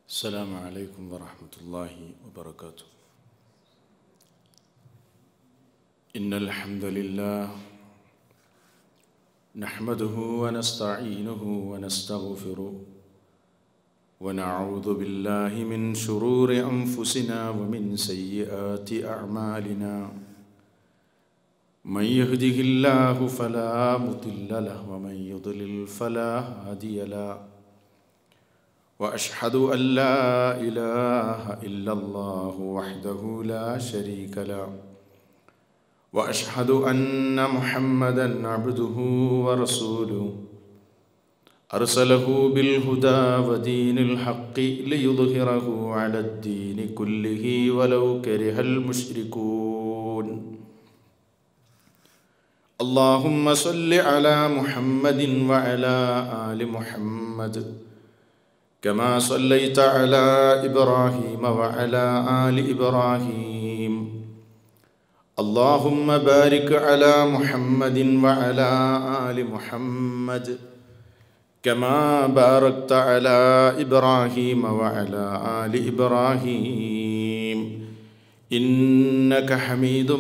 السلام عليكم ورحمة الله وبركاته إن الحمد لله نحمده ونستعينه ونستغفره ونعوذ بالله من شرور أنفسنا ومن سيئات أعمالنا من يهده الله فلا مضل له ومن يضلل فلا هادي له واشهد ان لا اله الا الله وحده لا شريك له واشهد ان محمدا عبده ورسوله ارسله بالهدى ودين الحق ليظهره على الدين كله ولو كره المشركون اللهم صل على محمد وعلى ال محمد كما صليت على ابراهيم وعلى ال ابراهيم اللهم بارك على محمد وعلى ال محمد كما باركت على ابراهيم وعلى ال ابراهيم انك حميد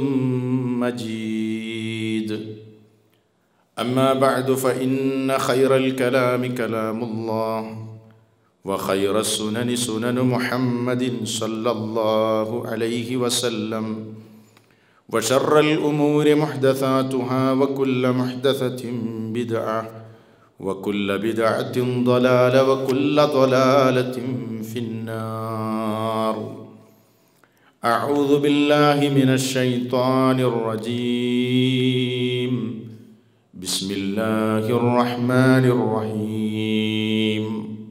مجيد اما بعد فان خير الكلام كلام الله وخير السنن سنن محمد صلى الله عليه وسلم وشر الأمور محدثاتها وكل محدثة بدعة وكل بدعة ضلالة وكل ضلالة في النار أعوذ بالله من الشيطان الرجيم بسم الله الرحمن الرحيم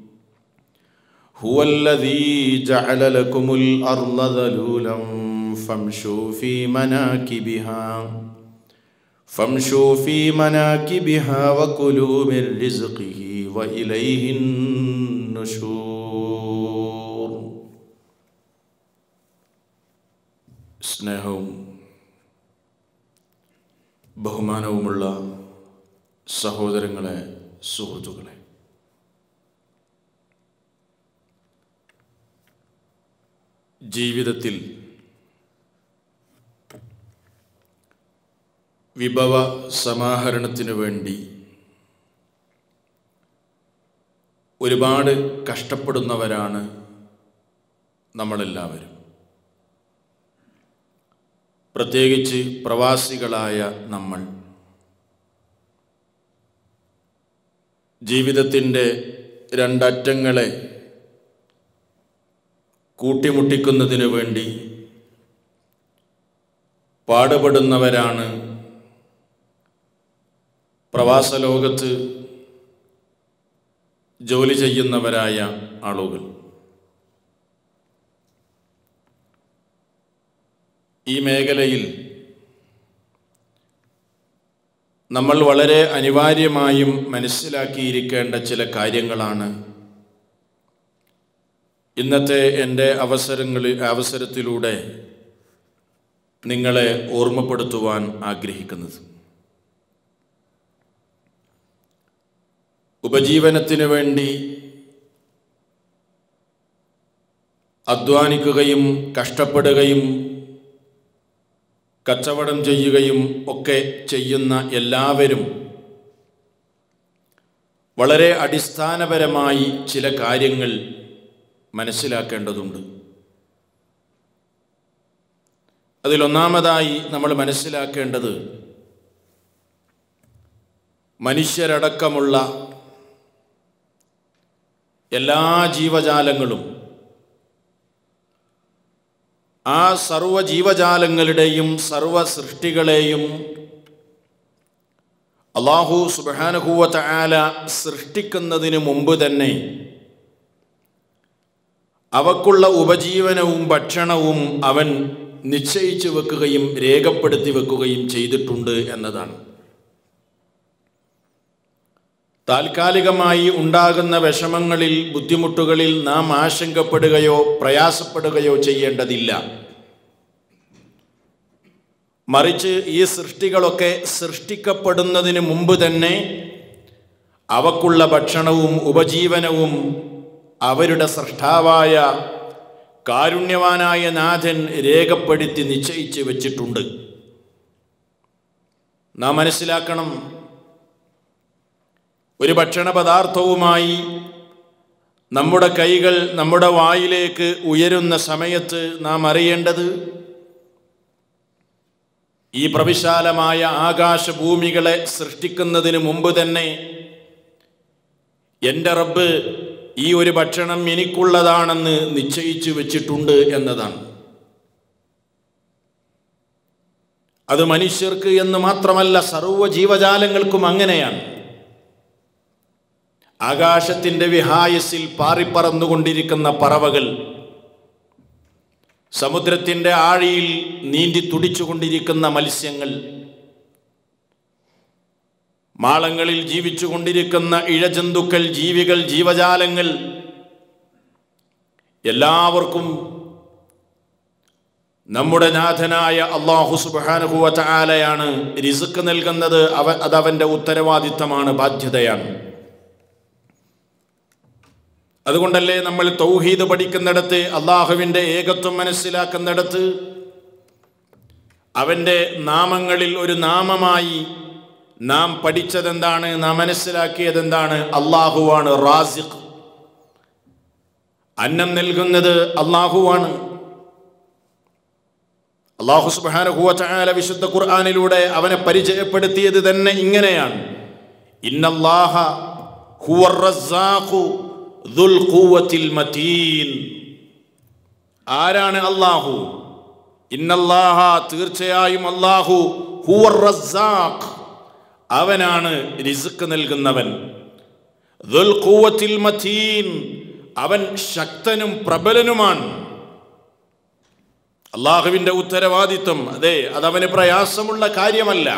هو الذي جعل لكم الأرض ذلولا فامشوا في مناكبها فامشوا في مناكبها وكلوا من رزقه وإليه النشور സ്നേഹവും ബഹുമാനവുമുള്ള സഹോദരങ്ങളെ സുഹൃത്തുക്കളെ ജീവിതത്തിൽ വിഭവ സമാഹരണത്തിനു വേണ്ടി ഒരുപാട് കഷ്ടപ്പെടുന്നവരാണ് നമ്മളെല്ലാവരും പ്രത്യേകിച്ച് പ്രവാസികളായ നമ്മൾ ജീവിതത്തിൻ്റെ രണ്ടറ്റങ്ങളെ കൂട്ടിമുട്ടിക്കുന്നതിനു വേണ്ടി പാടുപെടുന്നവരാണ് പ്രവാസ ലോകത്ത് ജോലി ചെയ്യുന്നവരായ ആളുകൾ ഈ മേഖലയിൽ നമ്മൾ വളരെ അനിവാര്യമായും മനസ്സിലാക്കിയിരിക്കേണ്ട ചില കാര്യങ്ങളാണ് ഇന്നത്തെ എൻ്റെ അവസരങ്ങളിൽ അവസരത്തിലൂടെ നിങ്ങളെ ഓർമ്മപ്പെടുത്തുവാൻ ആഗ്രഹിക്കുന്നത് ഉപജീവനത്തിന് വേണ്ടി അധ്വാനിക്കുകയും കഷ്ടപ്പെടുകയും കച്ചവടം ചെയ്യുകയും ഒക്കെ ചെയ്യുന്ന എല്ലാവരും വളരെ അടിസ്ഥാനപരമായി ചില കാര്യങ്ങൾ മനസ്സിലാക്കേണ്ടതുണ്ട് അതിലൊന്നാമതായി നമ്മൾ മനസ്സിലാക്കേണ്ടത് മനുഷ്യരടക്കമുള്ള എല്ലാ ജീവജാലങ്ങളും ആ സർവ ജീവജാലങ്ങളുടെയും സർവ സൃഷ്ടികളെയും അള്ളാഹു സുബാനുഭൂവത്ത ആല സൃഷ്ടിക്കുന്നതിന് മുമ്പ് തന്നെ അവക്കുള്ള ഉപജീവനവും ഭക്ഷണവും അവൻ നിശ്ചയിച്ചു വെക്കുകയും രേഖപ്പെടുത്തി വെക്കുകയും ചെയ്തിട്ടുണ്ട് എന്നതാണ് താൽക്കാലികമായി ഉണ്ടാകുന്ന വിഷമങ്ങളിൽ ബുദ്ധിമുട്ടുകളിൽ നാം ആശങ്കപ്പെടുകയോ പ്രയാസപ്പെടുകയോ ചെയ്യേണ്ടതില്ല മറിച്ച് ഈ സൃഷ്ടികളൊക്കെ സൃഷ്ടിക്കപ്പെടുന്നതിന് മുമ്പ് തന്നെ അവക്കുള്ള ഭക്ഷണവും ഉപജീവനവും അവരുടെ സൃഷ്ടാവായ കാരുണ്യവാനായ നാഥൻ രേഖപ്പെടുത്തി നിശ്ചയിച്ച് വെച്ചിട്ടുണ്ട് നാം മനസ്സിലാക്കണം ഒരു ഭക്ഷണ പദാർത്ഥവുമായി നമ്മുടെ കൈകൾ നമ്മുടെ വായിലേക്ക് ഉയരുന്ന സമയത്ത് നാം അറിയേണ്ടത് ഈ പ്രവിശാലമായ ആകാശഭൂമികളെ സൃഷ്ടിക്കുന്നതിന് മുമ്പ് തന്നെ എൻ്റെ റബ്ബ് ഈ ഒരു ഭക്ഷണം എനിക്കുള്ളതാണെന്ന് നിശ്ചയിച്ചു വെച്ചിട്ടുണ്ട് എന്നതാണ് അത് മനുഷ്യർക്ക് എന്ന് മാത്രമല്ല സർവ്വ ജീവജാലങ്ങൾക്കും അങ്ങനെയാണ് ആകാശത്തിൻ്റെ വിഹായസിൽ പാറിപ്പറന്നുകൊണ്ടിരിക്കുന്ന പറവകൾ സമുദ്രത്തിൻ്റെ ആഴിയിൽ നീന്തി തുടിച്ചുകൊണ്ടിരിക്കുന്ന മത്സ്യങ്ങൾ മാളങ്ങളിൽ ജീവിച്ചുകൊണ്ടിരിക്കുന്ന ഇഴജന്തുക്കൾ ജീവികൾ ജീവജാലങ്ങൾ എല്ലാവർക്കും നമ്മുടെ നാഥനായ അള്ളാഹു സുബാനുഭൂവ ചാലയാണ് റിസുക്ക് നൽകുന്നത് അവ അതവൻ്റെ ഉത്തരവാദിത്തമാണ് ബാധ്യതയാണ് അതുകൊണ്ടല്ലേ നമ്മൾ തൗഹീദ് പഠിക്കുന്നിടത്ത് അള്ളാഹുവിൻ്റെ ഏകത്വം മനസ്സിലാക്കുന്നിടത്ത് അവൻ്റെ നാമങ്ങളിൽ ഒരു നാമമായി നാം പഠിച്ചതെന്താണ് നാം മനസ്സിലാക്കിയതെന്താണ് അള്ളാഹുവാണ് റാസിഖ് അന്നം നൽകുന്നത് അള്ളാഹുവാണ് അള്ളാഹു സുബാനുഹുവല വിശുദ്ധ ഖുർആാനിലൂടെ അവനെ പരിചയപ്പെടുത്തിയത് തന്നെ ഇങ്ങനെയാണ് ഇന്നല്ലാഹ ഹുവർ റസ്സാഖു ദുൽ ഖുവ്വത്തിൽ മതീൻ ആരാണ് അള്ളാഹു ഇന്നല്ലാഹ തീർച്ചയായും അള്ളാഹു ഹുവർ റസ്സാഖ് അവനാണ് റിസ്ക് നൽകുന്നവൻ ദുൽ ഖുവ്വത്തിൽ മതീൻ അവൻ ശക്തനും പ്രബലനുമാണ് അള്ളാഹുവിൻ്റെ ഉത്തരവാദിത്വം അതെ അതവന് പ്രയാസമുള്ള കാര്യമല്ല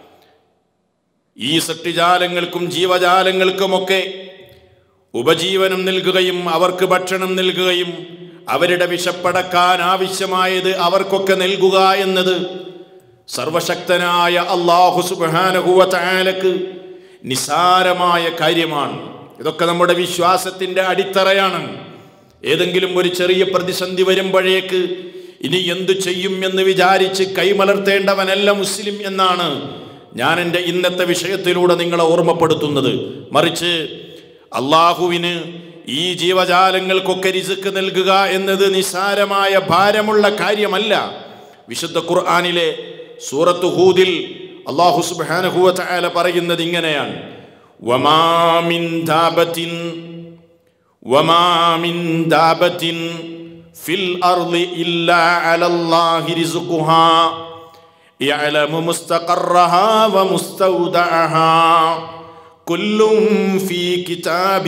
ഈ സൃഷ്ടിജാലങ്ങൾക്കും ജീവജാലങ്ങൾക്കുമൊക്കെ ഉപജീവനം നൽകുകയും അവർക്ക് ഭക്ഷണം നൽകുകയും അവരുടെ വിശപ്പടക്കാൻ ആവശ്യമായത് അവർക്കൊക്കെ നൽകുക എന്നത് സർവശക്തനായ അള്ളാഹു സുബാനഹുവലക്ക് നിസാരമായ കാര്യമാണ് ഇതൊക്കെ നമ്മുടെ വിശ്വാസത്തിൻ്റെ അടിത്തറയാണ് ഏതെങ്കിലും ഒരു ചെറിയ പ്രതിസന്ധി വരുമ്പോഴേക്ക് ഇനി എന്തു ചെയ്യും എന്ന് വിചാരിച്ച് കൈമലർത്തേണ്ടവനല്ല മുസ്ലിം എന്നാണ് ഞാൻ എൻ്റെ ഇന്നത്തെ വിഷയത്തിലൂടെ നിങ്ങളെ ഓർമ്മപ്പെടുത്തുന്നത് മറിച്ച് അള്ളാഹുവിന് ഈ ജീവജാലങ്ങൾക്കൊക്കെ രിസുക്ക് നൽകുക എന്നത് നിസാരമായ ഭാരമുള്ള കാര്യമല്ല വിശുദ്ധ ഖുർആാനിലെ സൂറത്ത് ഹൂദിൽ അള്ളാഹു സുബാനഹുവ ചായാല പറയുന്നത് ഇങ്ങനെയാണ് വമാമിൻ ദാബത്തിൻ വമാമിൻ ദാബത്തിൻ ഫിൽ അർളി ഇല്ലാ അലല്ലാഹി റിസ്ഖുഹാ يعلم مستقرها ومستودعها كل في كتاب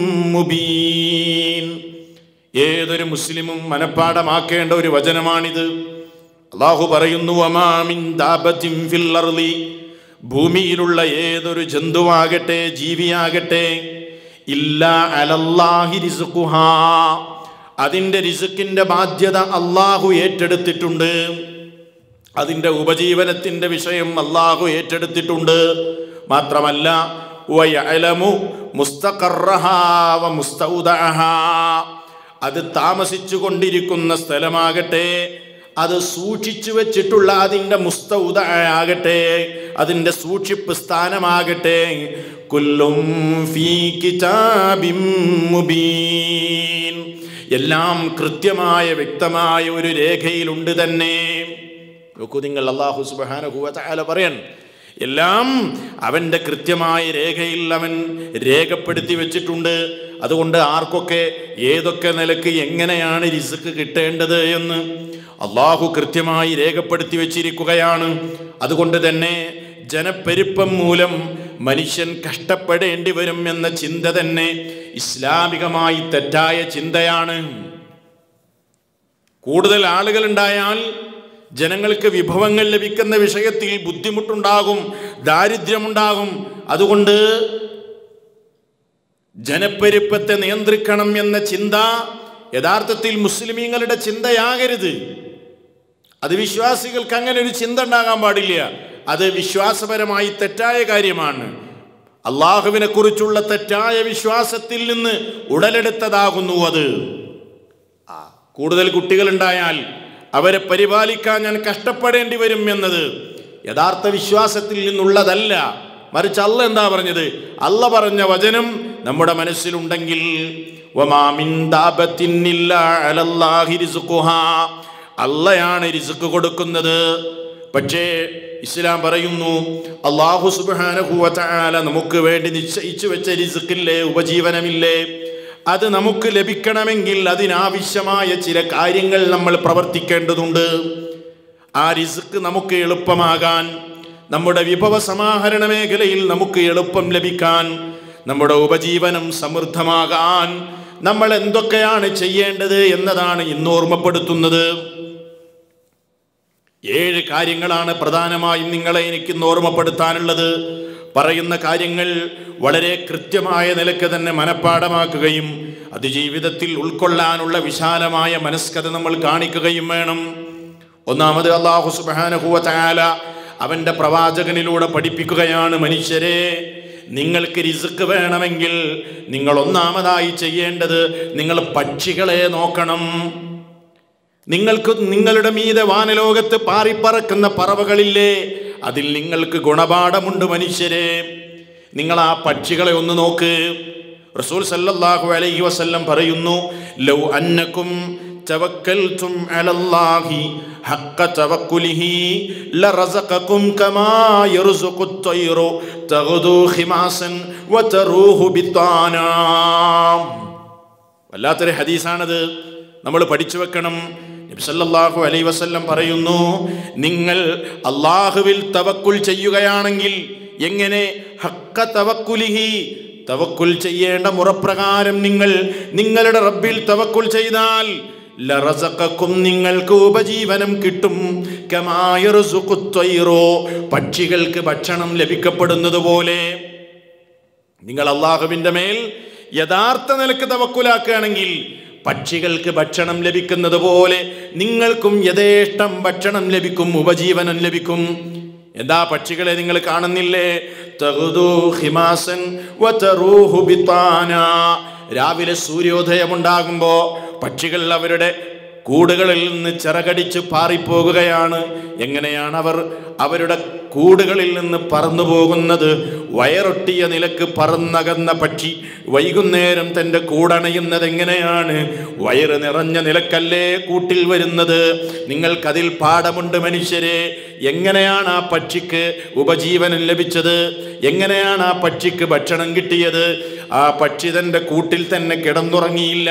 مبين ഏതൊരു മുസ്ലിമും മനഃപ്പാടമാക്കേണ്ട ഒരു വചനമാണിത് അള്ളാഹു പറയുന്നു അമാമിൻ ദാബത്തിൻ ഫിൽ അർളി ഭൂമിയിലുള്ള ഏതൊരു ജന്തുവാകട്ടെ ജീവിയാകട്ടെ ഇല്ല അലല്ലാഹി റിസ്ഖുഹാ അതിൻ്റെ റിസുക്കിൻ്റെ ബാധ്യത അള്ളാഹു ഏറ്റെടുത്തിട്ടുണ്ട് അതിൻ്റെ ഉപജീവനത്തിൻ്റെ വിഷയം അള്ളാഹു ഏറ്റെടുത്തിട്ടുണ്ട് മാത്രമല്ല വയലമു മുസ്തഖറഹാ വ മുസ്തൗദഅഹാ. അത് താമസിച്ചു കൊണ്ടിരിക്കുന്ന സ്ഥലമാകട്ടെ അത് സൂക്ഷിച്ചു വെച്ചിട്ടുള്ള അതിൻ്റെ മുസ്തൗദ ആകട്ടെ അതിൻ്റെ സൂക്ഷിപ്പ് സ്ഥാനമാകട്ടെ കുല്ലും ഫീ കിതാബിം മുബീൻ എല്ലാം കൃത്യമായ വ്യക്തമായ ഒരു രേഖയിലുണ്ട് തന്നെ നോക്കൂ നിങ്ങൾ അള്ളാഹു സുബാനുഭൂവല പറയാൻ എല്ലാം അവൻ്റെ കൃത്യമായ രേഖയിൽ അവൻ രേഖപ്പെടുത്തി വെച്ചിട്ടുണ്ട് അതുകൊണ്ട് ആർക്കൊക്കെ ഏതൊക്കെ നിലക്ക് എങ്ങനെയാണ് റിസ്ക് കിട്ടേണ്ടത് എന്ന് അള്ളാഹു കൃത്യമായി രേഖപ്പെടുത്തി വെച്ചിരിക്കുകയാണ് അതുകൊണ്ട് തന്നെ ജനപ്പെരുപ്പം മൂലം മനുഷ്യൻ കഷ്ടപ്പെടേണ്ടി വരും എന്ന ചിന്ത തന്നെ ഇസ്ലാമികമായി തെറ്റായ ചിന്തയാണ് കൂടുതൽ ആളുകൾ ഉണ്ടായാൽ ജനങ്ങൾക്ക് വിഭവങ്ങൾ ലഭിക്കുന്ന വിഷയത്തിൽ ബുദ്ധിമുട്ടുണ്ടാകും ദാരിദ്ര്യമുണ്ടാകും അതുകൊണ്ട് ജനപ്പെരുപ്പത്തെ നിയന്ത്രിക്കണം എന്ന ചിന്ത യഥാർത്ഥത്തിൽ മുസ്ലിമീങ്ങളുടെ ചിന്തയാകരുത് അത് വിശ്വാസികൾക്ക് അങ്ങനെ ഒരു ചിന്ത ഉണ്ടാകാൻ പാടില്ല അത് വിശ്വാസപരമായി തെറ്റായ കാര്യമാണ് അള്ളാഹുവിനെ കുറിച്ചുള്ള തെറ്റായ വിശ്വാസത്തിൽ നിന്ന് ഉടലെടുത്തതാകുന്നു അത് ആ, കൂടുതൽ കുട്ടികളുണ്ടായാൽ അവരെ പരിപാലിക്കാൻ ഞാൻ കഷ്ടപ്പെടേണ്ടി വരും എന്നത് യഥാർത്ഥ വിശ്വാസത്തിൽ നിന്നുള്ളതല്ല മറിച്ച് അല്ല എന്താ പറഞ്ഞത് അല്ല പറഞ്ഞ വചനം നമ്മുടെ മനസ്സിലുണ്ടെങ്കിൽ വമാ മിൻ ദാബത്തിൻ ഇല്ലാ അലല്ലാഹി റിസ്ഖുഹാ. അള്ളയാണ് റിസ്ക് കൊടുക്കുന്നത് പക്ഷേ ഇസ്ലാം പറയുന്നു അള്ളാഹു സുബാനഹുവല നമുക്ക് വേണ്ടി നിശ്ചയിച്ചു വെച്ച റിസ്ക്കില്ലേ ഉപജീവനമില്ലേ അത് നമുക്ക് ലഭിക്കണമെങ്കിൽ അതിനാവശ്യമായ ചില കാര്യങ്ങൾ നമ്മൾ പ്രവർത്തിക്കേണ്ടതുണ്ട് ആ റിസ്ക് നമുക്ക് എളുപ്പമാകാൻ നമ്മുടെ വിഭവ സമാഹരണ മേഖലയിൽ നമുക്ക് എളുപ്പം ലഭിക്കാൻ നമ്മുടെ ഉപജീവനം സമൃദ്ധമാകാൻ നമ്മൾ എന്തൊക്കെയാണ് ചെയ്യേണ്ടത് എന്നതാണ് ഇന്ന് ഓർമ്മപ്പെടുത്തുന്നത് ഏഴ് കാര്യങ്ങളാണ് പ്രധാനമായും നിങ്ങളെ എനിക്ക് ഇന്ന് ഓർമ്മപ്പെടുത്താനുള്ളത് പറയുന്ന കാര്യങ്ങൾ വളരെ കൃത്യമായ നിലക്ക് തന്നെ മനഃപ്പാടമാക്കുകയും അത് ജീവിതത്തിൽ ഉൾക്കൊള്ളാനുള്ള വിശാലമായ മനസ്കത നമ്മൾ കാണിക്കുകയും വേണം ഒന്നാമത് അള്ളാഹു സുബാനഹുവ താല അവന്റെ പ്രവാചകനിലൂടെ പഠിപ്പിക്കുകയാണ് മനുഷ്യരെ നിങ്ങൾക്ക് റിസ്ക് വേണമെങ്കിൽ നിങ്ങൾ ഒന്നാമതായി ചെയ്യേണ്ടത് നിങ്ങൾ പക്ഷികളെ നോക്കണം നിങ്ങൾക്ക് നിങ്ങളുടെ മീതെ വാനലോകത്ത് പാറിപ്പറക്കുന്ന പറവകളില്ലേ അതിൽ നിങ്ങൾക്ക് ഗുണപാഠമുണ്ട് മനുഷ്യരെ നിങ്ങൾ ആ പക്ഷികളെ ഒന്ന് നോക്ക് റസൂൽ സല്ലല്ലാഹു അലൈഹി വസല്ലം പറയുന്നു ലൗ അന്നക്കും തവക്കൽതും അലല്ലാഹി ഹഖ തവക്കുലിഹി ലറസഖകും കമാ യർസുഖു الطير തഗ്ദു ഖിമാസൻ വതറൂഹു ബിത്താനാ വല്ലാത്തൊരു ഹദീസാണത് നമ്മൾ പഠിച്ചു വെക്കണം നബി സല്ലല്ലാഹു അലൈഹി വസല്ലം പറയുന്നു നിങ്ങൾ അള്ളാഹുവിൽ തവക്കുൽ ചെയ്യുകയാണെങ്കിൽ എങ്ങനെ ഹക്ക തവക്കുലിഹി തവക്കുൽ ചെയ്യേണ്ട മുറപ്രകാരം നിങ്ങൾ നിങ്ങളുടെ റബ്ബിൽ തവക്കുൽ ചെയ്താൽ ലറസക്കും നിങ്ങൾക്ക് ഉപജീവനം കിട്ടും കമായറുസുഖുത്വൈറോ പക്ഷികൾക്ക് ഭക്ഷണം ലഭിക്കപ്പെടുന്നത് പോലെ നിങ്ങൾ അള്ളാഹുവിൻ്റെ മേൽ യഥാർത്ഥ നിലക്ക് തവക്കുലാക്കുകയാണെങ്കിൽ പക്ഷികൾക്ക് ഭക്ഷണം ലഭിക്കുന്നത് പോലെ നിങ്ങൾക്കും യഥേഷ്ടം ഭക്ഷണം ലഭിക്കും ഉപജീവനം ലഭിക്കും എന്താ പക്ഷികളെ നിങ്ങൾ കാണുന്നില്ലേ തഗ്ദു ഹിമാസൻ വതറൂഹു ബിത്താന. രാവിലെ സൂര്യോദയമുണ്ടാകുമ്പോ പക്ഷികൾ അവരുടെ കൂടുകളിൽ നിന്ന് ചിറകടിച്ച് പാറിപ്പോകുകയാണ് എങ്ങനെയാണ് അവർ അവരുടെ കൂടുകളിൽ നിന്ന് പറന്നു പോകുന്നത് വയറൊട്ടിയ നിലക്ക് പറന്നകന്ന പക്ഷി വൈകുന്നേരം തൻ്റെ കൂടണയുന്നത് എങ്ങനെയാണ് വയറ് നിറഞ്ഞ നിലക്കല്ലേ കൂട്ടിൽ വരുന്നത് നിങ്ങൾക്കതിൽ പാഠമുണ്ട് മനുഷ്യരെ എങ്ങനെയാണ് ആ പക്ഷിക്ക് ഉപജീവനം ലഭിച്ചത് എങ്ങനെയാണ് ആ പക്ഷിക്ക് ഭക്ഷണം കിട്ടിയത് ആ പക്ഷി തൻ്റെ കൂട്ടിൽ തന്നെ കിടന്നുറങ്ങിയില്ല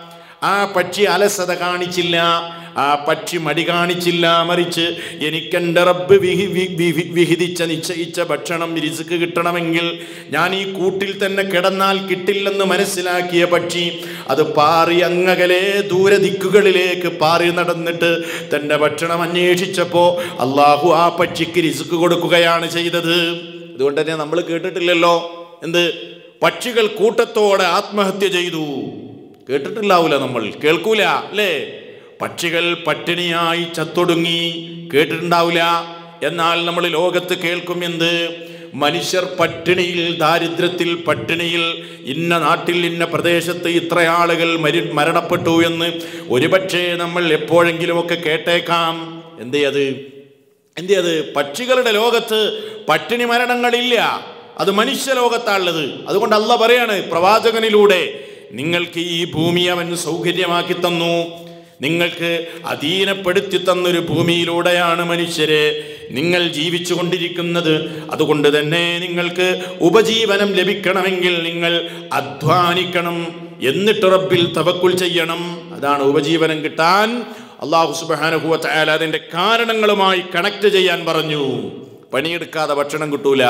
ആ പക്ഷി അലസത കാണിച്ചില്ല ആ പക്ഷി മടി കാണിച്ചില്ല മറിച്ച് എനിക്കെൻ്റെ റബ്ബ് വിഹി വി- വി- വിഹിതിച്ച നിശ്ചയിച്ച ഭക്ഷണം രിസുക്ക് കിട്ടണമെങ്കിൽ ഞാൻ ഈ കൂട്ടിൽ തന്നെ കിടന്നാൽ കിട്ടില്ലെന്ന് മനസ്സിലാക്കിയ പക്ഷി അത് പാറി അങ്ങകലെ ദൂരദിക്കുകളിലേക്ക് പാറി നടന്നിട്ട് തൻ്റെ ഭക്ഷണം അന്വേഷിച്ചപ്പോൾ അള്ളാഹു ആ പക്ഷിക്ക് രിസുക്ക് കൊടുക്കുകയാണ് ചെയ്തത് അതുകൊണ്ട് തന്നെ നമ്മൾ കേട്ടിട്ടില്ലല്ലോ എന്ത് പക്ഷികൾ കൂട്ടത്തോടെ ആത്മഹത്യ ചെയ്തു കേട്ടിട്ടില്ലാവൂല നമ്മൾ കേൾക്കൂല അല്ലേ പക്ഷികൾ പട്ടിണിയായി ചത്തൊടുങ്ങി കേട്ടിട്ടുണ്ടാവില്ല എന്നാൽ നമ്മൾ ലോകത്ത് കേൾക്കും എന്ത് മനുഷ്യർ പട്ടിണിയിൽ ദാരിദ്ര്യത്തിൽ പട്ടിണിയിൽ ഇന്ന നാട്ടിൽ ഇന്ന പ്രദേശത്ത് ഇത്ര ആളുകൾ മരി മരണപ്പെട്ടു എന്ന് ഒരുപക്ഷെ നമ്മൾ എപ്പോഴെങ്കിലുമൊക്കെ കേട്ടേക്കാം എന്തേ അത് എന്തേ അത് പക്ഷികളുടെ ലോകത്ത് പട്ടിണി മരണങ്ങളില്ല അത് മനുഷ്യലോകത്താണുള്ളത് അതുകൊണ്ട് അല്ല പറയാണ് പ്രവാചകനിലൂടെ നിങ്ങൾക്ക് ഈ ഭൂമി അവൻ സൗകര്യമാക്കി തന്നു നിങ്ങൾക്ക് അധീനപ്പെടുത്തി തന്നൊരു ഭൂമിയിലൂടെയാണ് മനുഷ്യരെ നിങ്ങൾ ജീവിച്ചു കൊണ്ടിരിക്കുന്നത് അതുകൊണ്ട് തന്നെ നിങ്ങൾക്ക് ഉപജീവനം ലഭിക്കണമെങ്കിൽ നിങ്ങൾ അധ്വാനിക്കണം എന്നിട്ട് റബ്ബിൽ തവക്കുൽ ചെയ്യണം അതാണ് ഉപജീവനം കിട്ടാൻ അള്ളാഹു സുബാനുഭൂവ ചായാൽ അതിൻ്റെ കാരണങ്ങളുമായി കണക്ട് ചെയ്യാൻ പറഞ്ഞു പണിയെടുക്കാതെ ഭക്ഷണം കിട്ടൂല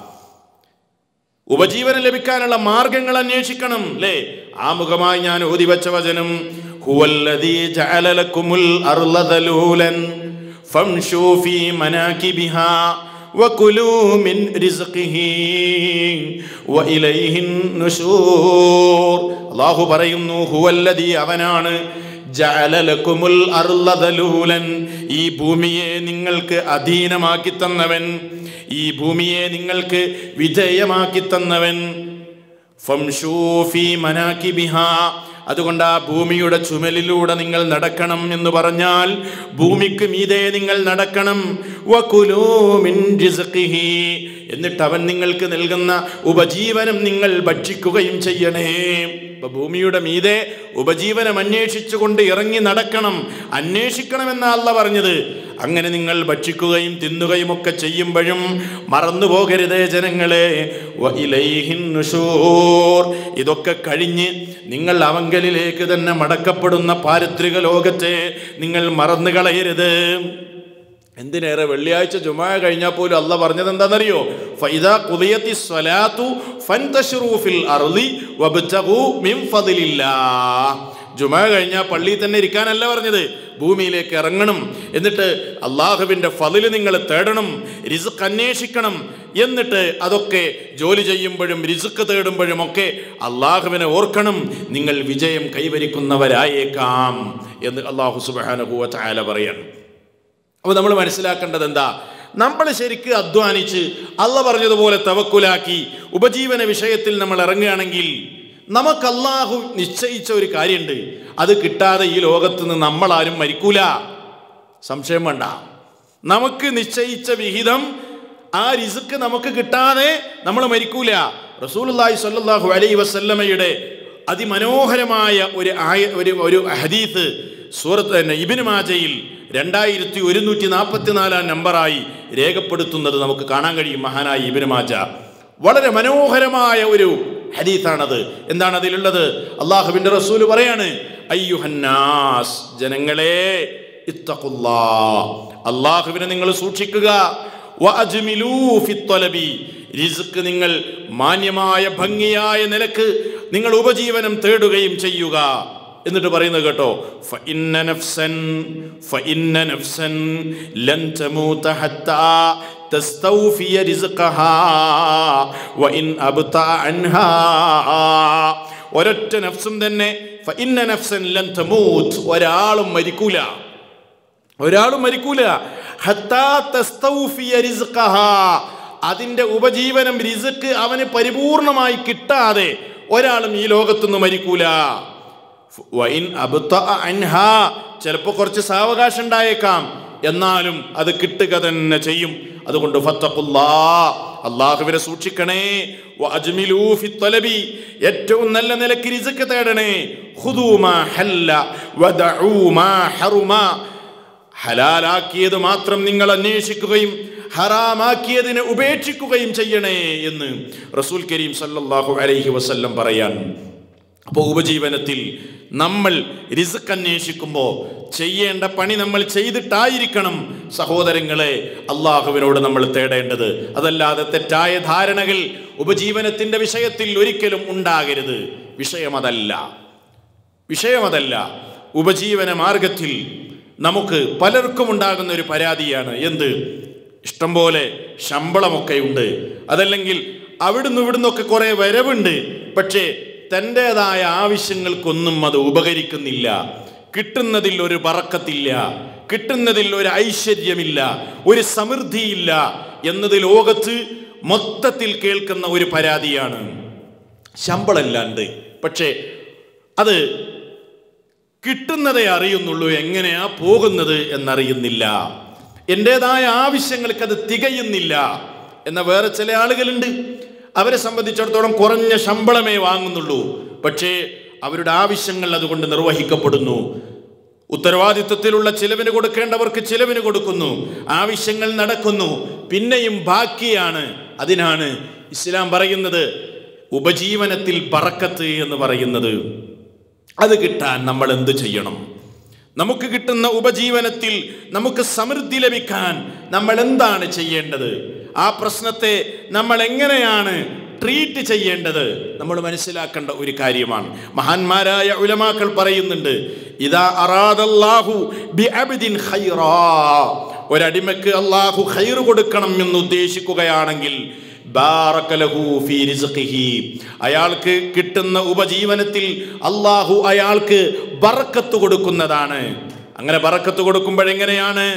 ഉപജീവനം ലഭിക്കാനുള്ള മാർഗങ്ങൾ അന്വേഷിക്കണം അല്ലേ ആമുഖമായി ഞാൻ ഓതി വെച്ച വചനം ഹുവല്ലദീ ജഅല ലക്കുമുൽ അർള ദലൂലൻ ഫംശൂ ഫീ മനാകിബിഹാ വകുലൂ മിൻ റിസ്ഖിഹി വഇലൈഹിൻ നുശൂർ അല്ലാഹു പറയുന്നു ഹുവല്ലദീ അവനാണ് ജഅലലക്കുമുൽ അർള ദലൂലൻ ഈ ഭൂമിയെ നിങ്ങൾക്ക് അധീനമാക്കി തന്നവൻ ഈ ഭൂമിയെ നിങ്ങൾക്ക് വിധേയമാക്കി തന്നവൻ ഫംശൂ ഫീ മനാകിബിഹാ അതുകൊണ്ട് ആ ഭൂമിയുടെ ചുമലിലൂടെ നിങ്ങൾ നടക്കണം എന്ന് പറഞ്ഞാൽ ഭൂമിക്ക് മീതെ നിങ്ങൾ നടക്കണം വകുലൂ മിൻ റിസ്ഖിഹി. എന്നിട്ട് അവൻ നിങ്ങൾക്ക് നൽകുന്ന ഉപജീവനം നിങ്ങൾ ഭക്ഷിക്കുകയും ചെയ്യണേ ഇപ്പൊ ഭൂമിയുടെ മീതെ ഉപജീവനം അന്വേഷിച്ചുകൊണ്ട് ഇറങ്ങി നടക്കണം അന്വേഷിക്കണമെന്ന അല്ല പറഞ്ഞത് അങ്ങനെ നിങ്ങൾ ഭക്ഷിക്കുകയും തിന്നുകയും ഒക്കെ ചെയ്യുമ്പോഴും മറന്നു പോകരുതേ ജനങ്ങളെ വ ഇലൈഹിൻ നുശൂർ. ഇതൊക്കെ കഴിഞ്ഞ് നിങ്ങൾ അവങ്കലിലേക്ക് തന്നെ മടക്കപ്പെടുന്ന പാരിത്രിക ലോകത്തെ നിങ്ങൾ മറന്നു കളയരുത് എന്തിനേറെ വെള്ളിയാഴ്ച ജുമാ കഴിഞ്ഞാൽ പോലും അല്ല പറഞ്ഞത് എന്താണെന്നറിയോ ഫൈദ ഖുദിയത്തി സ്വലാത്തു ഫൻതശിറൂ ഫിൽ അർളി വബ്തഗൂ മിൻ ഫദ്ലില്ലാഹ് ജുമാ കഴിഞ്ഞാൽ പള്ളിയിൽ തന്നെ ഇരിക്കാനല്ല പറഞ്ഞത് ഭൂമിയിലേക്ക് ഇറങ്ങണം എന്നിട്ട് അള്ളാഹുവിൻ്റെ ഫതില് നിങ്ങൾ തേടണം റിസുക്ക് അന്വേഷിക്കണം എന്നിട്ട് അതൊക്കെ ജോലി ചെയ്യുമ്പോഴും റിസുക്ക് തേടുമ്പോഴും ഒക്കെ അള്ളാഹുവിനെ ഓർക്കണം നിങ്ങൾ വിജയം കൈവരിക്കുന്നവരായേക്കാം എന്ന് അള്ളാഹു സുബാനുഭൂവ ചായാല പറയാണ് അപ്പോൾ നമ്മൾ മനസ്സിലാക്കേണ്ടത് എന്താ നമ്മൾ ശരിക്ക് അധ്വാനിച്ച് അള്ള പറഞ്ഞതുപോലെ തവക്കുലാക്കി ഉപജീവന വിഷയത്തിൽ നമ്മൾ ഇറങ്ങുകയാണെങ്കിൽ നമുക്ക് അള്ളാഹു നിശ്ചയിച്ച ഒരു കാര്യമുണ്ട് അത് കിട്ടാതെ ഈ ലോകത്ത് നിന്ന് നമ്മളാരും മരിക്കൂല സംശയം വേണ്ട നമുക്ക് നിശ്ചയിച്ച വിഹിതം ആ റിസ്ക് നമുക്ക് കിട്ടാതെ നമ്മൾ മരിക്കൂല റസൂലുള്ളാഹി സ്വല്ലല്ലാഹു അലൈഹി വസല്ലമയുടെ അതിമനോഹരമായ ഒരു ആയ ഒരു ഒരു ഹദീസ് സൂറത്ത് തന്നെ ഇബിന് മാജയിൽ രണ്ടായിരത്തി ഒരുന്നൂറ്റി നാൽപ്പത്തിനാലാം നമ്പറായി രേഖപ്പെടുത്തുന്നത് നമുക്ക് കാണാൻ കഴിയും മഹാനായ ഇബിന് മാജ വളരെ മനോഹരമായ ഒരു ഹദീസാണത് എന്താണ് അതിലുള്ളത് അള്ളാഹുവിന്റെ റസൂല് പറയാണ് അയ്യുഹന്നാസ് ജനങ്ങളെ ഇത്തഖുല്ലാ അള്ളാഹുവിനെ നിങ്ങൾ സൂക്ഷിക്കുക വഅജ്മിലൂ ഫിത്തൊലബി റിസ്ക് നിങ്ങൾ മാന്യമായ ഭംഗിയായ നിലക്ക് നിങ്ങൾ ഉപജീവനം തേടുകയും ചെയ്യുക എന്നിട്ട് പറയുന്നത് കേട്ടോ ഫഇന്ന നഫ്സൻ ഫഇന്ന നഫ്സൻ ലൻ തമൂത ഹത്താ തസ്തൗഫിയ റിസ്ഖഹാ വഇൻ അബ്ത അൻഹാ ഒരൊറ്റ നഫ്സും തന്നെ ഫഇന്ന നഫ്സൻ ലൻ തമൂത്ത് ഒരാളും മരിക്കൂല ഒരാളും മരിക്കൂല ഹത്താ തസ്തൗഫിയ റിസ്ഖഹാ അതിന്റെ ഉപജീവനം റിസ്ക് അവന് പരിപൂർണമായി കിട്ടാതെ ഒരാളും ഈ ലോകത്തുനിന്ന് മരിക്കൂല വൈൻ അബ്തഅ അൻഹാ ചിലപ്പോൾ കുറച്ച് സാവകാശം ഉണ്ടായേക്കാം എന്നാലും അത് കിട്ടുക തന്നെ ചെയ്യും അതുകൊണ്ട് ഫത്തഖുല്ലാ അള്ളാഹുവിനെ സൂക്ഷിക്കണേ വഅജ്മിലൂ ഫി ത്വലബി ഏറ്റവും നല്ല നിലക്ക് റിസ്ക് തേടണേ ഖുദൂ മാ ഹല്ല വദഊ മാ ഹറുമ ഹലാലാക്കിയത് മാത്രം നിങ്ങൾ അന്വേഷിക്കുകയും ഹറാമാക്കിയതിനെ ഉപേക്ഷിക്കുകയും ചെയ്യണേ എന്ന് റസൂൽ കരീം സല്ലല്ലാഹു അലൈഹി വസല്ലം പറയാൻ അപ്പോൾ ഉപജീവനത്തിൽ നമ്മൾ റിസ്ക് അന്വേഷിക്കുമ്പോൾ ചെയ്യേണ്ട പണി നമ്മൾ ചെയ്തിട്ടായിരിക്കണം സഹോദരങ്ങളെ അള്ളാഹുവിനോട് നമ്മൾ തേടേണ്ടത് അതല്ലാതെ തെറ്റായ ധാരണകൾ ഉപജീവനത്തിന്റെ വിഷയത്തിൽ ഒരിക്കലും ഉണ്ടാകരുത് വിഷയമതല്ല വിഷയമതല്ല ഉപജീവന മാർഗത്തിൽ നമുക്ക് പലർക്കും ഉണ്ടാകുന്ന ഒരു പരാതിയാണ് എന്ത് ഇഷ്ടംപോലെ ശമ്പളമൊക്കെ ഉണ്ട് അതല്ലെങ്കിൽ അവിടുന്ന് ഇവിടുന്നൊക്കെ കുറേ വരവുണ്ട് പക്ഷേ തൻ്റെതായ ആവശ്യങ്ങൾക്കൊന്നും അത് ഉപകരിക്കുന്നില്ല കിട്ടുന്നതിൽ ഒരു പറക്കത്തില്ല കിട്ടുന്നതിൽ ഒരു ഐശ്വര്യമില്ല ഒരു സമൃദ്ധിയില്ല എന്നത് ലോകത്ത് മൊത്തത്തിൽ കേൾക്കുന്ന ഒരു പരാതിയാണ് ശമ്പളമില്ലാണ്ട് പക്ഷേ അത് കിട്ടുന്നതേ അറിയുന്നുള്ളൂ എങ്ങനെയാ പോകുന്നത് എന്നറിയുന്നില്ല എൻ്റെതായ ആവശ്യങ്ങൾക്ക് അത് തികയുന്നില്ല എന്ന വേറെ ചില ആളുകളുണ്ട് അവരെ സംബന്ധിച്ചിടത്തോളം കുറഞ്ഞ ശമ്പളമേ വാങ്ങുന്നുള്ളൂ പക്ഷേ അവരുടെ ആവശ്യങ്ങൾ അതുകൊണ്ട് നിർവഹിക്കപ്പെടുന്നു ഉത്തരവാദിത്വത്തിലുള്ള ചിലവിന് കൊടുക്കേണ്ടവർക്ക് ചിലവിന് കൊടുക്കുന്നു ആവശ്യങ്ങൾ നടക്കുന്നു പിന്നെയും ബാക്കിയാണ് അതിനാണ് ഇസ്ലാം പറയുന്നത് ഉപജീവനത്തിൽ പറക്കത്ത് എന്ന് പറയുന്നത് അത് കിട്ടാൻ നമ്മൾ എന്ത് ചെയ്യണം നമുക്ക് കിട്ടുന്ന ഉപജീവനത്തിൽ നമുക്ക് സമൃദ്ധി ലഭിക്കാൻ നമ്മൾ എന്താണ് ചെയ്യേണ്ടത് ആ പ്രശ്നത്തെ നമ്മൾ എങ്ങനെയാണ് ട്രീറ്റ് ചെയ്യേണ്ടത് നമ്മൾ മനസ്സിലാക്കേണ്ട ഒരു കാര്യമാണ് മഹാന്മാരായ ഉലമാക്കൾ പറയുന്നുണ്ട് ഇതാ അറാദല്ലാഹു ബിഅബ്ദിൻ ഖൈറാ ഒരടിമക്ക് അള്ളാഹു ഖൈർ കൊടുക്കണം എന്ന് ഉദ്ദേശിക്കുകയാണെങ്കിൽ ബാറക്കലഹു ഫീ റിസ്ഖിഹി അയാൾക്ക് കിട്ടുന്ന ഉപജീവനത്തിൽ അള്ളാഹു അയാൾക്ക് ബറക്കത്ത് കൊടുക്കുന്നതാണ് അങ്ങനെ ബറക്കത്ത് കൊടുക്കുമ്പോഴെങ്ങനെയാണ്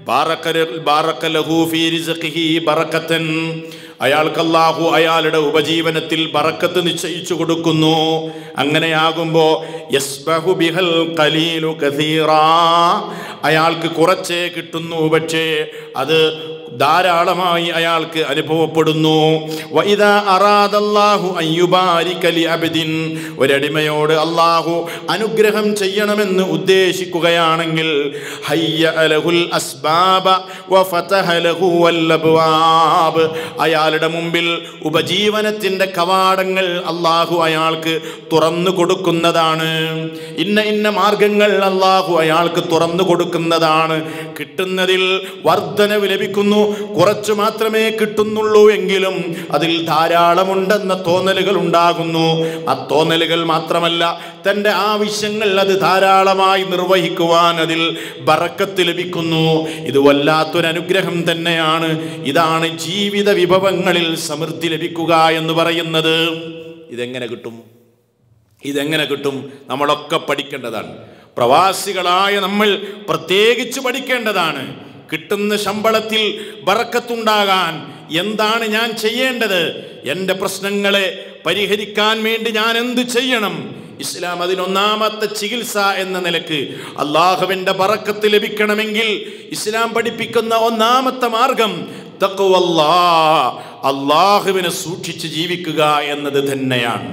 ബാറക- ബാറക ലഹു ഫീ റിസ്ഖിഹി ബറക്കത്തൻ അയാൾക്ക് അല്ലാഹു അയാളുടെ ഉപജീവനത്തിൽ ബറക്കത്ത് നിശ്ചയിച്ചു കൊടുക്കുന്നു അങ്ങനെയാകുമ്പോ യസ്ബഹു ബിഹൽ ഖലീലു കസീറാ അയാൾക്ക് കുറച്ചേ കിട്ടുന്നു പക്ഷേ അത് ധാരാളമായി അയാൾക്ക് അനുഭവപ്പെടുന്നു വഇദാ അറാദല്ലാഹു അൻ യുബാരിക ലിഅബ്ദിൻ ഒരടിമയോട് അല്ലാഹു അനുഗ്രഹം ചെയ്യണമെന്ന് ഉദ്ദേശിക്കുകയാണെങ്കിൽ ഹയ്യ ലഹുൽ അസ്ബാബ വഫതഹ ലഹു വല്ലബ്വാബ് അയാളുടെ മുമ്പിൽ ഉപജീവനത്തിന്റെ കവാടങ്ങൾ അല്ലാഹു അയാൾക്ക് തുറന്നു കൊടുക്കുന്നതാണ് ഇന്ന ഇന്ന മാർഗങ്ങൾ അല്ലാഹു അയാൾക്ക് തുറന്നു കൊടുക്കുന്നതാണ് കിട്ടുന്നതിൽ വർധനവ് ലഭിക്കുന്നു കുറച്ചു മാത്രമേ കിട്ടുന്നുള്ളൂ എങ്കിലും അതിൽ ധാരാളമുണ്ടെന്ന തോന്നലുകൾ ഉണ്ടാകുന്നു ആ തോന്നലുകൾ മാത്രമല്ല തൻ്റെ ആവശ്യങ്ങൾ അത് ധാരാളമായി നിർവഹിക്കുവാൻ അതിൽ ബറക്കത്ത് ലഭിക്കുന്നു ഇത് വല്ലാത്തൊരു അനുഗ്രഹം തന്നെയാണ് ഇതാണ് ജീവിത വിഭവങ്ങളിൽ സമൃദ്ധി ലഭിക്കുക എന്ന് പറയുന്നത് ഇതെങ്ങനെ കിട്ടും ഇതെങ്ങനെ കിട്ടും നമ്മളൊക്കെ പഠിക്കേണ്ടതാണ് പ്രവാസികളായ നമ്മൾ പ്രത്യേകിച്ച് പഠിക്കേണ്ടതാണ് കിട്ടുന്ന ശമ്പളത്തിൽ ബറക്കത്തുണ്ടാകാൻ എന്താണ് ഞാൻ ചെയ്യേണ്ടത് എൻ്റെ പ്രശ്നങ്ങളെ പരിഹരിക്കാൻ വേണ്ടി ഞാൻ എന്ത് ചെയ്യണം ഇസ്ലാം അതിനൊന്നാമത്തെ ചികിത്സ എന്ന നിലക്ക് അള്ളാഹുവിൻ്റെ ബറക്കത്ത് ലഭിക്കണമെങ്കിൽ ഇസ്ലാം പഠിപ്പിക്കുന്ന ഒന്നാമത്തെ മാർഗം തക്കുവല്ലാ അള്ളാഹുവിനെ സൂക്ഷിച്ച് ജീവിക്കുക എന്നത് തന്നെയാണ്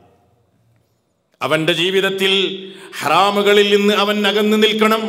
അവന്റെ ജീവിതത്തിൽ ഹറാമുകളിൽ നിന്ന് അവൻ അകന്നു നിൽക്കണം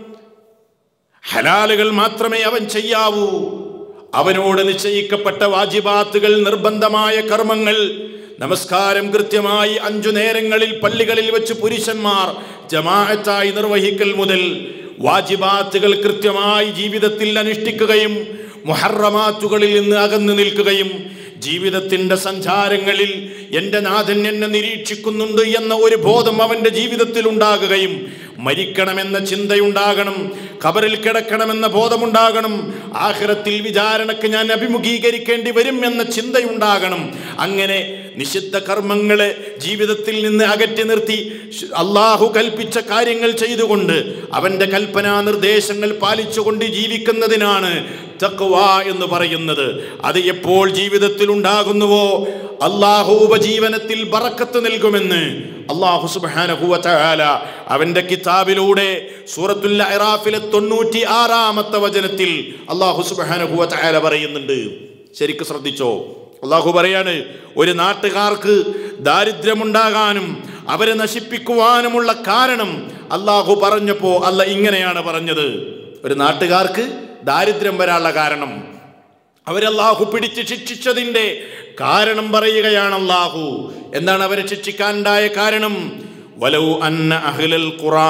ഹലാലുകൾ മാത്രമേ അവൻ ചെയ്യാവൂ അവനോട് നിശ്ചയിക്കപ്പെട്ട വാജിബാത്തുകൾ നിർബന്ധമായ കർമ്മങ്ങൾ നമസ്കാരം കൃത്യമായി അഞ്ചു നേരങ്ങളിൽ പള്ളികളിൽ വെച്ച് പുരുഷന്മാർ ജമാഅത്തായി നിർവഹിക്കൽ മുതൽ വാജിബാത്തുകൾ കൃത്യമായി ജീവിതത്തിൽ അനുഷ്ഠിക്കുകയും മുഹറമാത്തുകളിൽ നിന്ന് അകന്നു നിൽക്കുകയും ജീവിതത്തിന്റെ സഞ്ചാരങ്ങളിൽ എൻ്റെ നാഥൻ എന്നെ നിരീക്ഷിക്കുന്നുണ്ട് എന്ന ഒരു ബോധം അവൻ്റെ ജീവിതത്തിൽ ഉണ്ടാകുകയും മരിക്കണമെന്ന ചിന്തയുണ്ടാകണം കബറിൽ കിടക്കണമെന്ന ബോധമുണ്ടാകണം ആഖിറത്തിൽ വിചാരണക്ക് ഞാൻ അഭിമുഖീകരിക്കേണ്ടി വരും എന്ന ചിന്തയുണ്ടാകണം അങ്ങനെ നിഷിദ്ധ കർമ്മങ്ങളെ ജീവിതത്തിൽ നിന്ന് അകറ്റി നിർത്തി ശ്- അള്ളാഹു കൽപ്പിച്ച കാര്യങ്ങൾ ചെയ്തുകൊണ്ട് അവൻ്റെ കൽപ്പനാ നിർദ്ദേശങ്ങൾ പാലിച്ചുകൊണ്ട് ജീവിക്കുന്നതിനാണ് തക്വ എന്ന് പറയുന്നത് അത് എപ്പോൾ ജീവിതത്തിൽ ഉണ്ടാകുന്നുവോ അള്ളാഹു ഉപജീവനത്തിൽ ബറക്കത്ത് നൽകുമെന്ന് അള്ളാഹു സുബ്ഹാനഹു വ തആല അവന്റെ കിതാബിലൂടെ സൂറത്തുൽ അറാഫിലെ തൊണ്ണൂറ്റി ആറാമത്തെ വചനത്തിൽ അള്ളാഹു സുബ്ഹാനഹു വ തആല പറയുന്നുണ്ട് ശരിക്കും ശ്രദ്ധിച്ചോ അള്ളാഹു പറയാണ് ഒരു നാട്ടുകാർക്ക് ദാരിദ്ര്യമുണ്ടാകാനും അവരെ നശിപ്പിക്കുവാനുമുള്ള കാരണം അള്ളാഹു പറഞ്ഞപ്പോ അല്ല ഇങ്ങനെയാണ് പറഞ്ഞത് ഒരു നാട്ടുകാർക്ക് ദാരിദ്ര്യം വരാനുള്ള കാരണം അവരല്ലാഹു പിടിച്ച് ശിക്ഷിച്ചതിന്റെ കാരണം പറയുകയാണ് അല്ലാഹു എന്താണ് അവരെ ശിക്ഷിക്കാനുണ്ടായ കാരണം വലൗ അന്ന അഹ്ലൽ ഖുറാ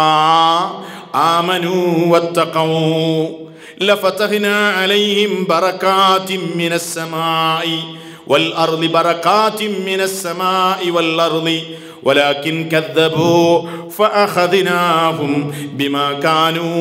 ആമനൂ വത്തഖൂ ലഫതഹ്നാ അലൈഹിം ബറകാതിൻ മിനസ് സമാഇ والأرض بركات من السماء والأرض ولكن كذبوا فأخذناهم بما كانوا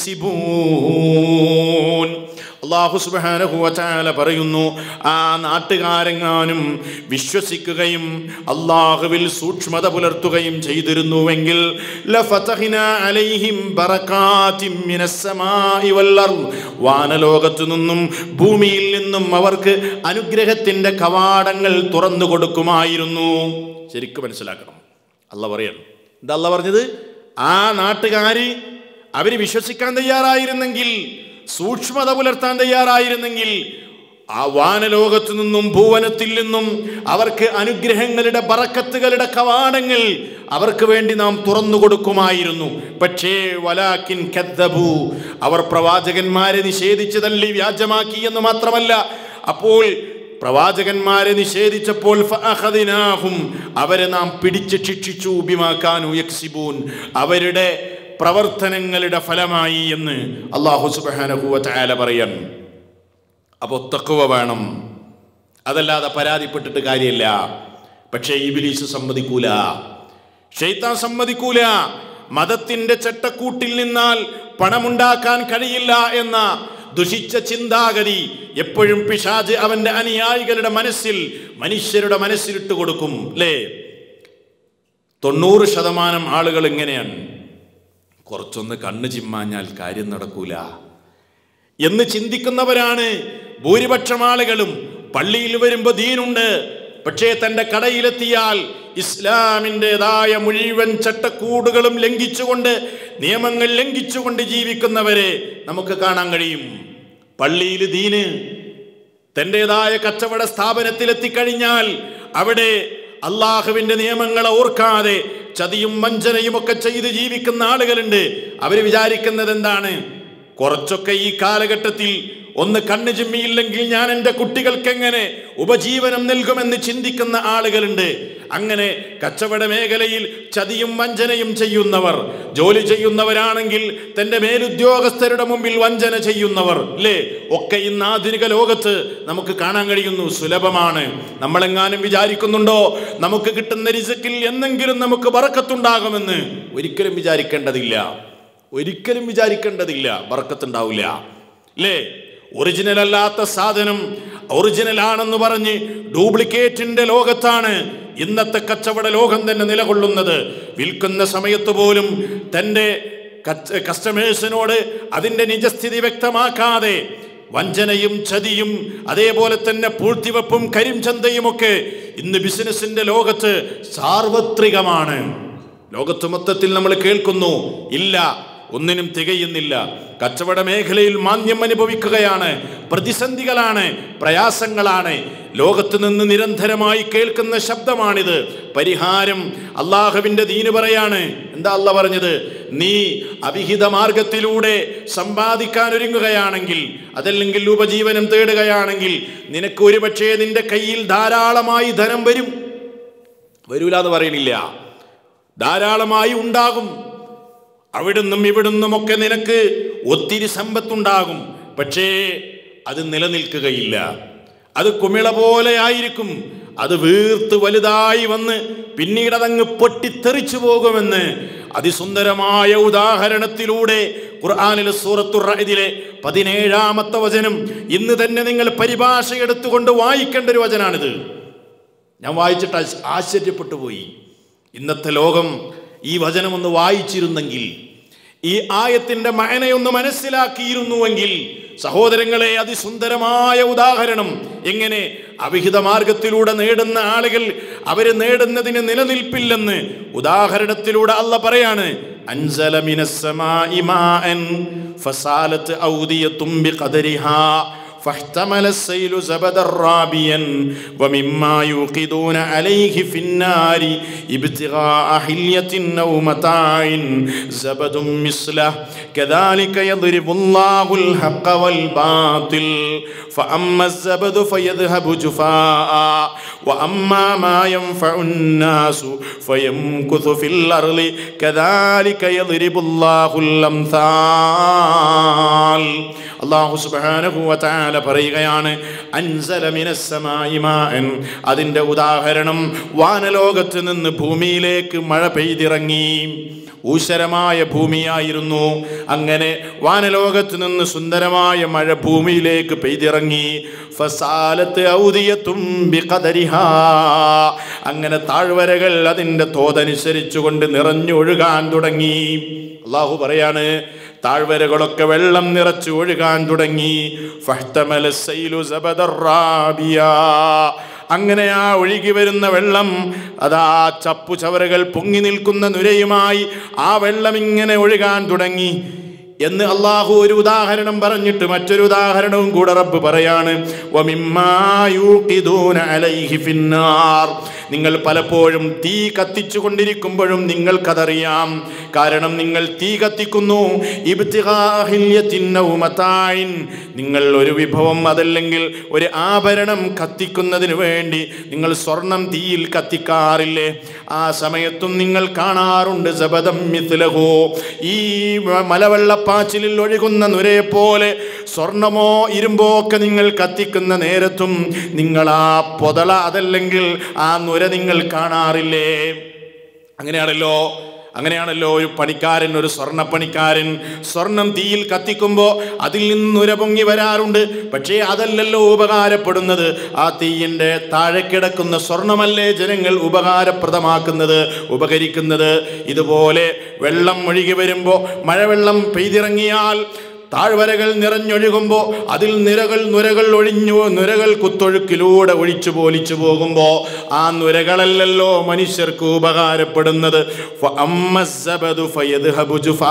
يكسبون അള്ളാഹു സുബ്ഹാനഹു വതആല പറയുന്നു ആ നാട്ടുകാരെങ്ങാനും വിശ്വസിക്കുകയും അള്ളാഹുവിൽ സൂക്ഷ്മത പുലർത്തുകയും ചെയ്തിരുന്നുവെങ്കിൽ ലഫതഹ്നാ അലൈഹിം ബറകാതിൻ മിനസ് സമാഇ വൽ അർദ് വാനലോകത്തു നിന്നും ഭൂമിയിൽ നിന്നും അവർക്ക് അനുഗ്രഹത്തിന്റെ കവാടങ്ങൾ തുറന്നു കൊടുക്കുമായിരുന്നു ശരിക്കും മനസ്സിലാക്കണം അല്ല പറയണം എന്താ അല്ല പറഞ്ഞത് ആ നാട്ടുകാര് അവര് വിശ്വസിക്കാൻ തയ്യാറായിരുന്നെങ്കിൽ സൂക്ഷ്മത പുലർത്താൻ തയ്യാറായിരുന്നെങ്കിൽ ആ വാനലോകത്തു നിന്നും ഭൂവനത്തിൽ നിന്നും അവർക്ക് അനുഗ്രഹങ്ങളുടെ ബറക്കത്തുകളുടെ കവാടങ്ങൾ അവർക്ക് വേണ്ടി നാം തുറന്നു കൊടുക്കുമായിരുന്നു പക്ഷേ വലാക്കിൻ കദ്ദബു അവർ പ്രവാചകന്മാരെ നിഷേധിച്ചു തള്ളി വ്യാജമാക്കി എന്ന് മാത്രമല്ല അപ്പോൾ പ്രവാചകന്മാരെ നിഷേധിച്ചപ്പോൾ ഫഅഖദിനാഹും അവരെ നാം പിടിച്ച് ശിക്ഷിച്ചു ബിമാക്കാനു യക്സിബൂൻ അവരുടെ പ്രവർത്തനങ്ങളുടെ ഫലമായി എന്ന് അള്ളാഹു സുബ്ഹാനഹു വ തആല പറയാണ് അപ്പോൾ തക്കുവ വേണം അതല്ലാതെ പരാതിപ്പെട്ടിട്ട് കാര്യമില്ല പക്ഷേ ഇബിലീസ് സമ്മതിക്കൂല ഷെയ്ത്താൻ സമ്മതിക്കൂല മതത്തിന്റെ ചട്ടക്കൂട്ടിൽ നിന്നാൽ പണമുണ്ടാക്കാൻ കഴിയില്ല എന്ന ദുഷിച്ച ചിന്താഗതി എപ്പോഴും പിശാജ് അവന്റെ അനുയായികളുടെ മനസ്സിൽ മനുഷ്യരുടെ മനസ്സിലിട്ട് കൊടുക്കും അല്ലേ തൊണ്ണൂറ് ശതമാനം ആളുകൾ ഇങ്ങനെയാണ് കുറച്ചൊന്ന് കണ്ണ് ചിമ്മാഞ്ഞാൽ കാര്യം നടക്കൂല എന്ന് ചിന്തിക്കുന്നവരാണ് ഭൂരിപക്ഷം ആളുകളും പള്ളിയിൽ വരുമ്പോൾ ദീനുണ്ട് പക്ഷേ തൻ്റെ കടയിലെത്തിയാൽ ഇസ്ലാമിൻ്റെതായ മുഴുവൻ ചട്ടക്കൂടുകളും ലംഘിച്ചുകൊണ്ട് നിയമങ്ങൾ ലംഘിച്ചുകൊണ്ട് ജീവിക്കുന്നവരെ നമുക്ക് കാണാൻ കഴിയും പള്ളിയിൽ ദീന് തൻ്റെതായ കച്ചവട സ്ഥാപനത്തിലെത്തിക്കഴിഞ്ഞാൽ അവിടെ അള്ളാഹുവിന്റെ നിയമങ്ങളെ ഓർക്കാതെ ചതിയും വഞ്ചനയും ഒക്കെ ചെയ്ത് ജീവിക്കുന്ന ആളുകളുണ്ട് അവർ വിചാരിക്കുന്നത് എന്താണ് കുറച്ചൊക്കെ ഈ കാലഘട്ടത്തിൽ ഒന്ന് കണ്ണു ചിമ്മിയില്ലെങ്കിൽ ഞാൻ എൻ്റെ കുട്ടികൾക്ക് എങ്ങനെ ഉപജീവനം നൽകുമെന്ന് ചിന്തിക്കുന്ന ആളുകളുണ്ട് അങ്ങനെ കച്ചവട മേഖലയിൽ ചതിയും വഞ്ചനയും ചെയ്യുന്നവർ ജോലി ചെയ്യുന്നവരാണെങ്കിൽ തൻ്റെ മേലുദ്യോഗസ്ഥരുടെ മുമ്പിൽ വഞ്ചന ചെയ്യുന്നവർ അല്ലേ ഒക്കെ ഇന്ന് ആധുനിക ലോകത്ത് നമുക്ക് കാണാൻ കഴിയുന്നു സുലഭമാണ് നമ്മളെങ്ങാനും വിചാരിക്കുന്നുണ്ടോ നമുക്ക് കിട്ടുന്ന രിസക്കിൽ എന്നെങ്കിലും നമുക്ക് വറക്കത്തുണ്ടാകുമെന്ന് ഒരിക്കലും വിചാരിക്കേണ്ടതില്ല ഒരിക്കലും വിചാരിക്കേണ്ടതില്ല ബർക്കത്തുണ്ടാവില്ല അല്ലേ ഒറിജിനൽ അല്ലാത്ത സാധനം ഒറിജിനൽ ആണെന്ന് പറഞ്ഞ് ഡ്യൂപ്ലിക്കേറ്റിന്റെ ലോകത്താണ് ഇന്നത്തെ കച്ചവട ലോകം തന്നെ നിലകൊള്ളുന്നത് വിൽക്കുന്ന സമയത്ത് പോലും തൻ്റെ കച്ച- കസ്റ്റമേഴ്സിനോട് അതിൻ്റെ നിജസ്ഥിതി വ്യക്തമാക്കാതെ വഞ്ചനയും ചതിയും അതേപോലെ തന്നെ പൂഴ്ത്തിവെപ്പും കരിംചന്തയുമൊക്കെ ഇന്ന് ബിസിനസിന്റെ ലോകത്ത് സാർവത്രികമാണ് ലോകത്ത് മൊത്തത്തിൽ നമ്മൾ കേൾക്കുന്നു ഇല്ല ഒന്നിനും തികയുന്നില്ല കച്ചവട മേഖലയിൽ മാന്യം അനുഭവിക്കുകയാണ് പ്രതിസന്ധികളാണ് പ്രയാസങ്ങളാണ് ലോകത്ത് നിന്ന് നിരന്തരമായി കേൾക്കുന്ന ശബ്ദമാണിത് പരിഹാരം അള്ളാഹുവിന്റെ ദീന് പറയാണ് എന്താ അല്ല പറഞ്ഞത് നീ അവിഹിത മാർഗത്തിലൂടെ സമ്പാദിക്കാൻ ഒരുങ്ങുകയാണെങ്കിൽ അതല്ലെങ്കിൽ ഉപജീവനം തേടുകയാണെങ്കിൽ നിനക്ക് ഒരുപക്ഷേ നിന്റെ കയ്യിൽ ധാരാളമായി ധനം വരും വരൂല എന്ന് പറയണില്ല ധാരാളമായി ഉണ്ടാകും അവിടുന്നും ഇവിടുന്നും ഒക്കെ നിനക്ക് ഒത്തിരി സമ്പത്തുണ്ടാകും പക്ഷേ അത് നിലനിൽക്കുകയില്ല അത് കുമിള പോലെ ആയിരിക്കും അത് വീർത്ത് വലുതായി വന്ന് പിന്നീട് അതങ്ങ് പൊട്ടിത്തെറിച്ചു പോകുമെന്ന് അതിസുന്ദരമായ ഉദാഹരണത്തിലൂടെ ഖുർആാനിലെ സൂറത്തുറയിലെ പതിനേഴാമത്തെ വചനം ഇന്ന് തന്നെ നിങ്ങൾ പരിഭാഷ എടുത്തുകൊണ്ട് വായിക്കേണ്ട ഒരു വചനാണിത് ഞാൻ വായിച്ചിട്ട് ആശ്- ആശ്ചര്യപ്പെട്ടു പോയി ഇന്നത്തെ ലോകം ഈ വചനം ഒന്ന് വായിച്ചിരുന്നെങ്കിൽ ഈ ആയത്തിന്റെ മയനയൊന്ന് മനസ്സിലാക്കിയിരുന്നുവെങ്കിൽ സഹോദരങ്ങളെ അതിസുന്ദരമായ ഉദാഹരണം എങ്ങനെ അവിഹിത മാർഗത്തിലൂടെ നേടുന്ന ആളുകൾ അവര് നേടുന്നതിന് നിലനിൽപ്പില്ലെന്ന് ഉദാഹരണത്തിലൂടെ അല്ല പറയാണ് അൻസല മിനസ്സമാഇ മാഅൻ ഫസാലത്ത് ഔദിയത്തും ബിഖദരിഹാ فاحتمل السيل زبدا رابيا ومما يوقدون عليه في النار ابتغاء حلية أو متاع زبد مثله كذلك يضرب الله الحق والباطل فأما الزبد فيذهب جفاء وأما ما ينفع الناس فيمكث في الأرض كذلك يضرب الله الأمثال അള്ളാഹു സുബ്ഹാനഹു വതആല പറയുകയാണ് അൻസല മിനസ്സമായി മാഅൻ അതിന്റെ ഉദാഹരണം വാനലോകത്ത് നിന്ന് ഭൂമിയിലേക്ക് മഴ പെയ്തിറങ്ങി ഊശരമായ ഭൂമിയായിരുന്നു അങ്ങനെ വാനലോകത്ത് നിന്ന് സുന്ദരമായ മഴ ഭൂമിയിലേക്ക് പെയ്തിറങ്ങി ഫസാലത്ത് ഔദിയത്തും ബിഖദരിഹാ അങ്ങനെ താഴ്വരകൾ അതിൻ്റെ തോതനുസരിച്ചുകൊണ്ട് നിറഞ്ഞൊഴുകാൻ തുടങ്ങി അള്ളാഹു പറയാണ് താഴ്വരകളൊക്കെ വെള്ളം നിറച്ച് ഒഴുകാൻ തുടങ്ങി ഫഹ്തമല സൈലു സബദർ റാബിയാ. അങ്ങനെ ആ ഒഴുകി വരുന്ന വെള്ളം അതാ ചപ്പു ചവറുകൾ പൊങ്ങി നിൽക്കുന്ന നുരയുമായി ആ വെള്ളം ഇങ്ങനെ ഒഴുകാൻ തുടങ്ങി എന്ന് അള്ളാഹു ഒരു ഉദാഹരണം പറഞ്ഞിട്ട് മറ്റൊരു ഉദാഹരണവും കൂടെ റബ്ബ് പറയാണ് വമിമ്മാ യൂഖിദൂന അലൈഹി ഫിന്നാർ. നിങ്ങൾ പലപ്പോഴും തീ കത്തിച്ചു കൊണ്ടിരിക്കുമ്പോഴും നിങ്ങൾക്കതറിയാം കാരണം നിങ്ങൾ തീ കത്തിക്കുന്നു ഇബ്തിഗാഹില്യത്തിൻ ഔ മതാഇൻ. നിങ്ങൾ ഒരു വിഭവം അതല്ലെങ്കിൽ ഒരു ആഭരണം കത്തിക്കുന്നതിന് വേണ്ടി നിങ്ങൾ സ്വർണം തീയിൽ കത്തിക്കാറില്ലേ ആ സമയത്തും നിങ്ങൾ കാണാറുണ്ട് സബദം മിഥ്ലഹു ഈ മലവെള്ളപ്പാച്ചിലിൽ ഒഴുകുന്ന നുരയെ പോലെ സ്വർണമോ ഇരുമ്പോ ഒക്കെ നിങ്ങൾ കത്തിക്കുന്ന നേരത്തും നിങ്ങൾ ആ പൊതള അതല്ലെങ്കിൽ ആ നുര നിങ്ങൾ കാണാറില്ലേ അങ്ങനെയാണല്ലോ അങ്ങനെയാണല്ലോ ഒരു പണിക്കാരൻ ഒരു സ്വർണ്ണപ്പണിക്കാരൻ സ്വർണം തീയിൽ കത്തിക്കുമ്പോൾ അതിൽ നിന്ന് നുര പൊങ്ങി വരാറുണ്ട് പക്ഷേ അതല്ലല്ലോ ഉപകാരപ്പെടുന്നത് ആ തീയിൻ്റെ താഴെ കിടക്കുന്ന സ്വർണമല്ലേ ജനങ്ങൾ ഉപകാരപ്രദമാക്കുന്നത് ഉപകരിക്കുന്നത് ഇതുപോലെ വെള്ളം ഒഴുകി വരുമ്പോൾ മഴവെള്ളം പെയ്തിറങ്ങിയാൽ താഴ്വരകൾ നിറഞ്ഞൊഴുകുമ്പോൾ അതിൽ നിരകൾ നുരകൾ ഒഴിഞ്ഞു നുരകൾ കുത്തൊഴുക്കിലൂടെ ഒഴിച്ചു പോലിച്ചു പോകുമ്പോൾ ആ നുരകളല്ലല്ലോ മനുഷ്യർക്ക് ഉപകാരപ്പെടുന്നത് ഫഅമ്മ الزبد فيذهب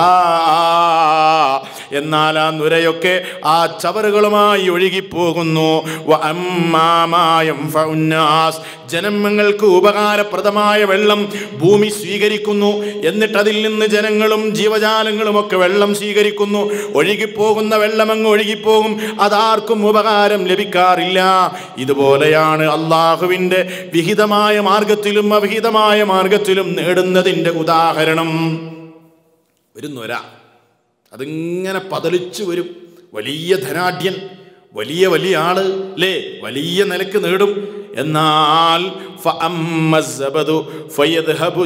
جفاء. എന്നാൽ ആ നുരയൊക്കെ ആ ചവറുകളുമായി ഒഴുകിപ്പോകുന്നു വഅമ്മാ മാ യൻഫഉ الناس. ജനങ്ങൾക്ക് ഉപകാരപ്രദമായ വെള്ളം ഭൂമി സ്വീകരിക്കുന്നു എന്നിട്ട് അതിൽ നിന്ന് ജനങ്ങളും ജീവജാലങ്ങളും ഒക്കെ വെള്ളം സ്വീകരിക്കുന്നു ഒഴുകിപ്പോകുന്ന വെള്ളം അങ്ങ് ഒഴുകിപ്പോകും അതാർക്കും ഉപകാരം ലഭിക്കാറില്ല ഇതുപോലെയാണ് അള്ളാഹുവിൻ്റെ വിഹിതമായ മാർഗത്തിലും അവിഹിതമായ മാർഗത്തിലും നേടുന്നതിൻ്റെ ഉദാഹരണം ഒരു നൊര അതിങ്ങനെ പതലിച്ചു വരും വലിയ ധനാഢ്യൻ വലിയ വലിയ ആള് അല്ലേ വലിയ നിലക്ക് നേടും എന്നാൽ ഫഅമ്മ الزبد فيذهب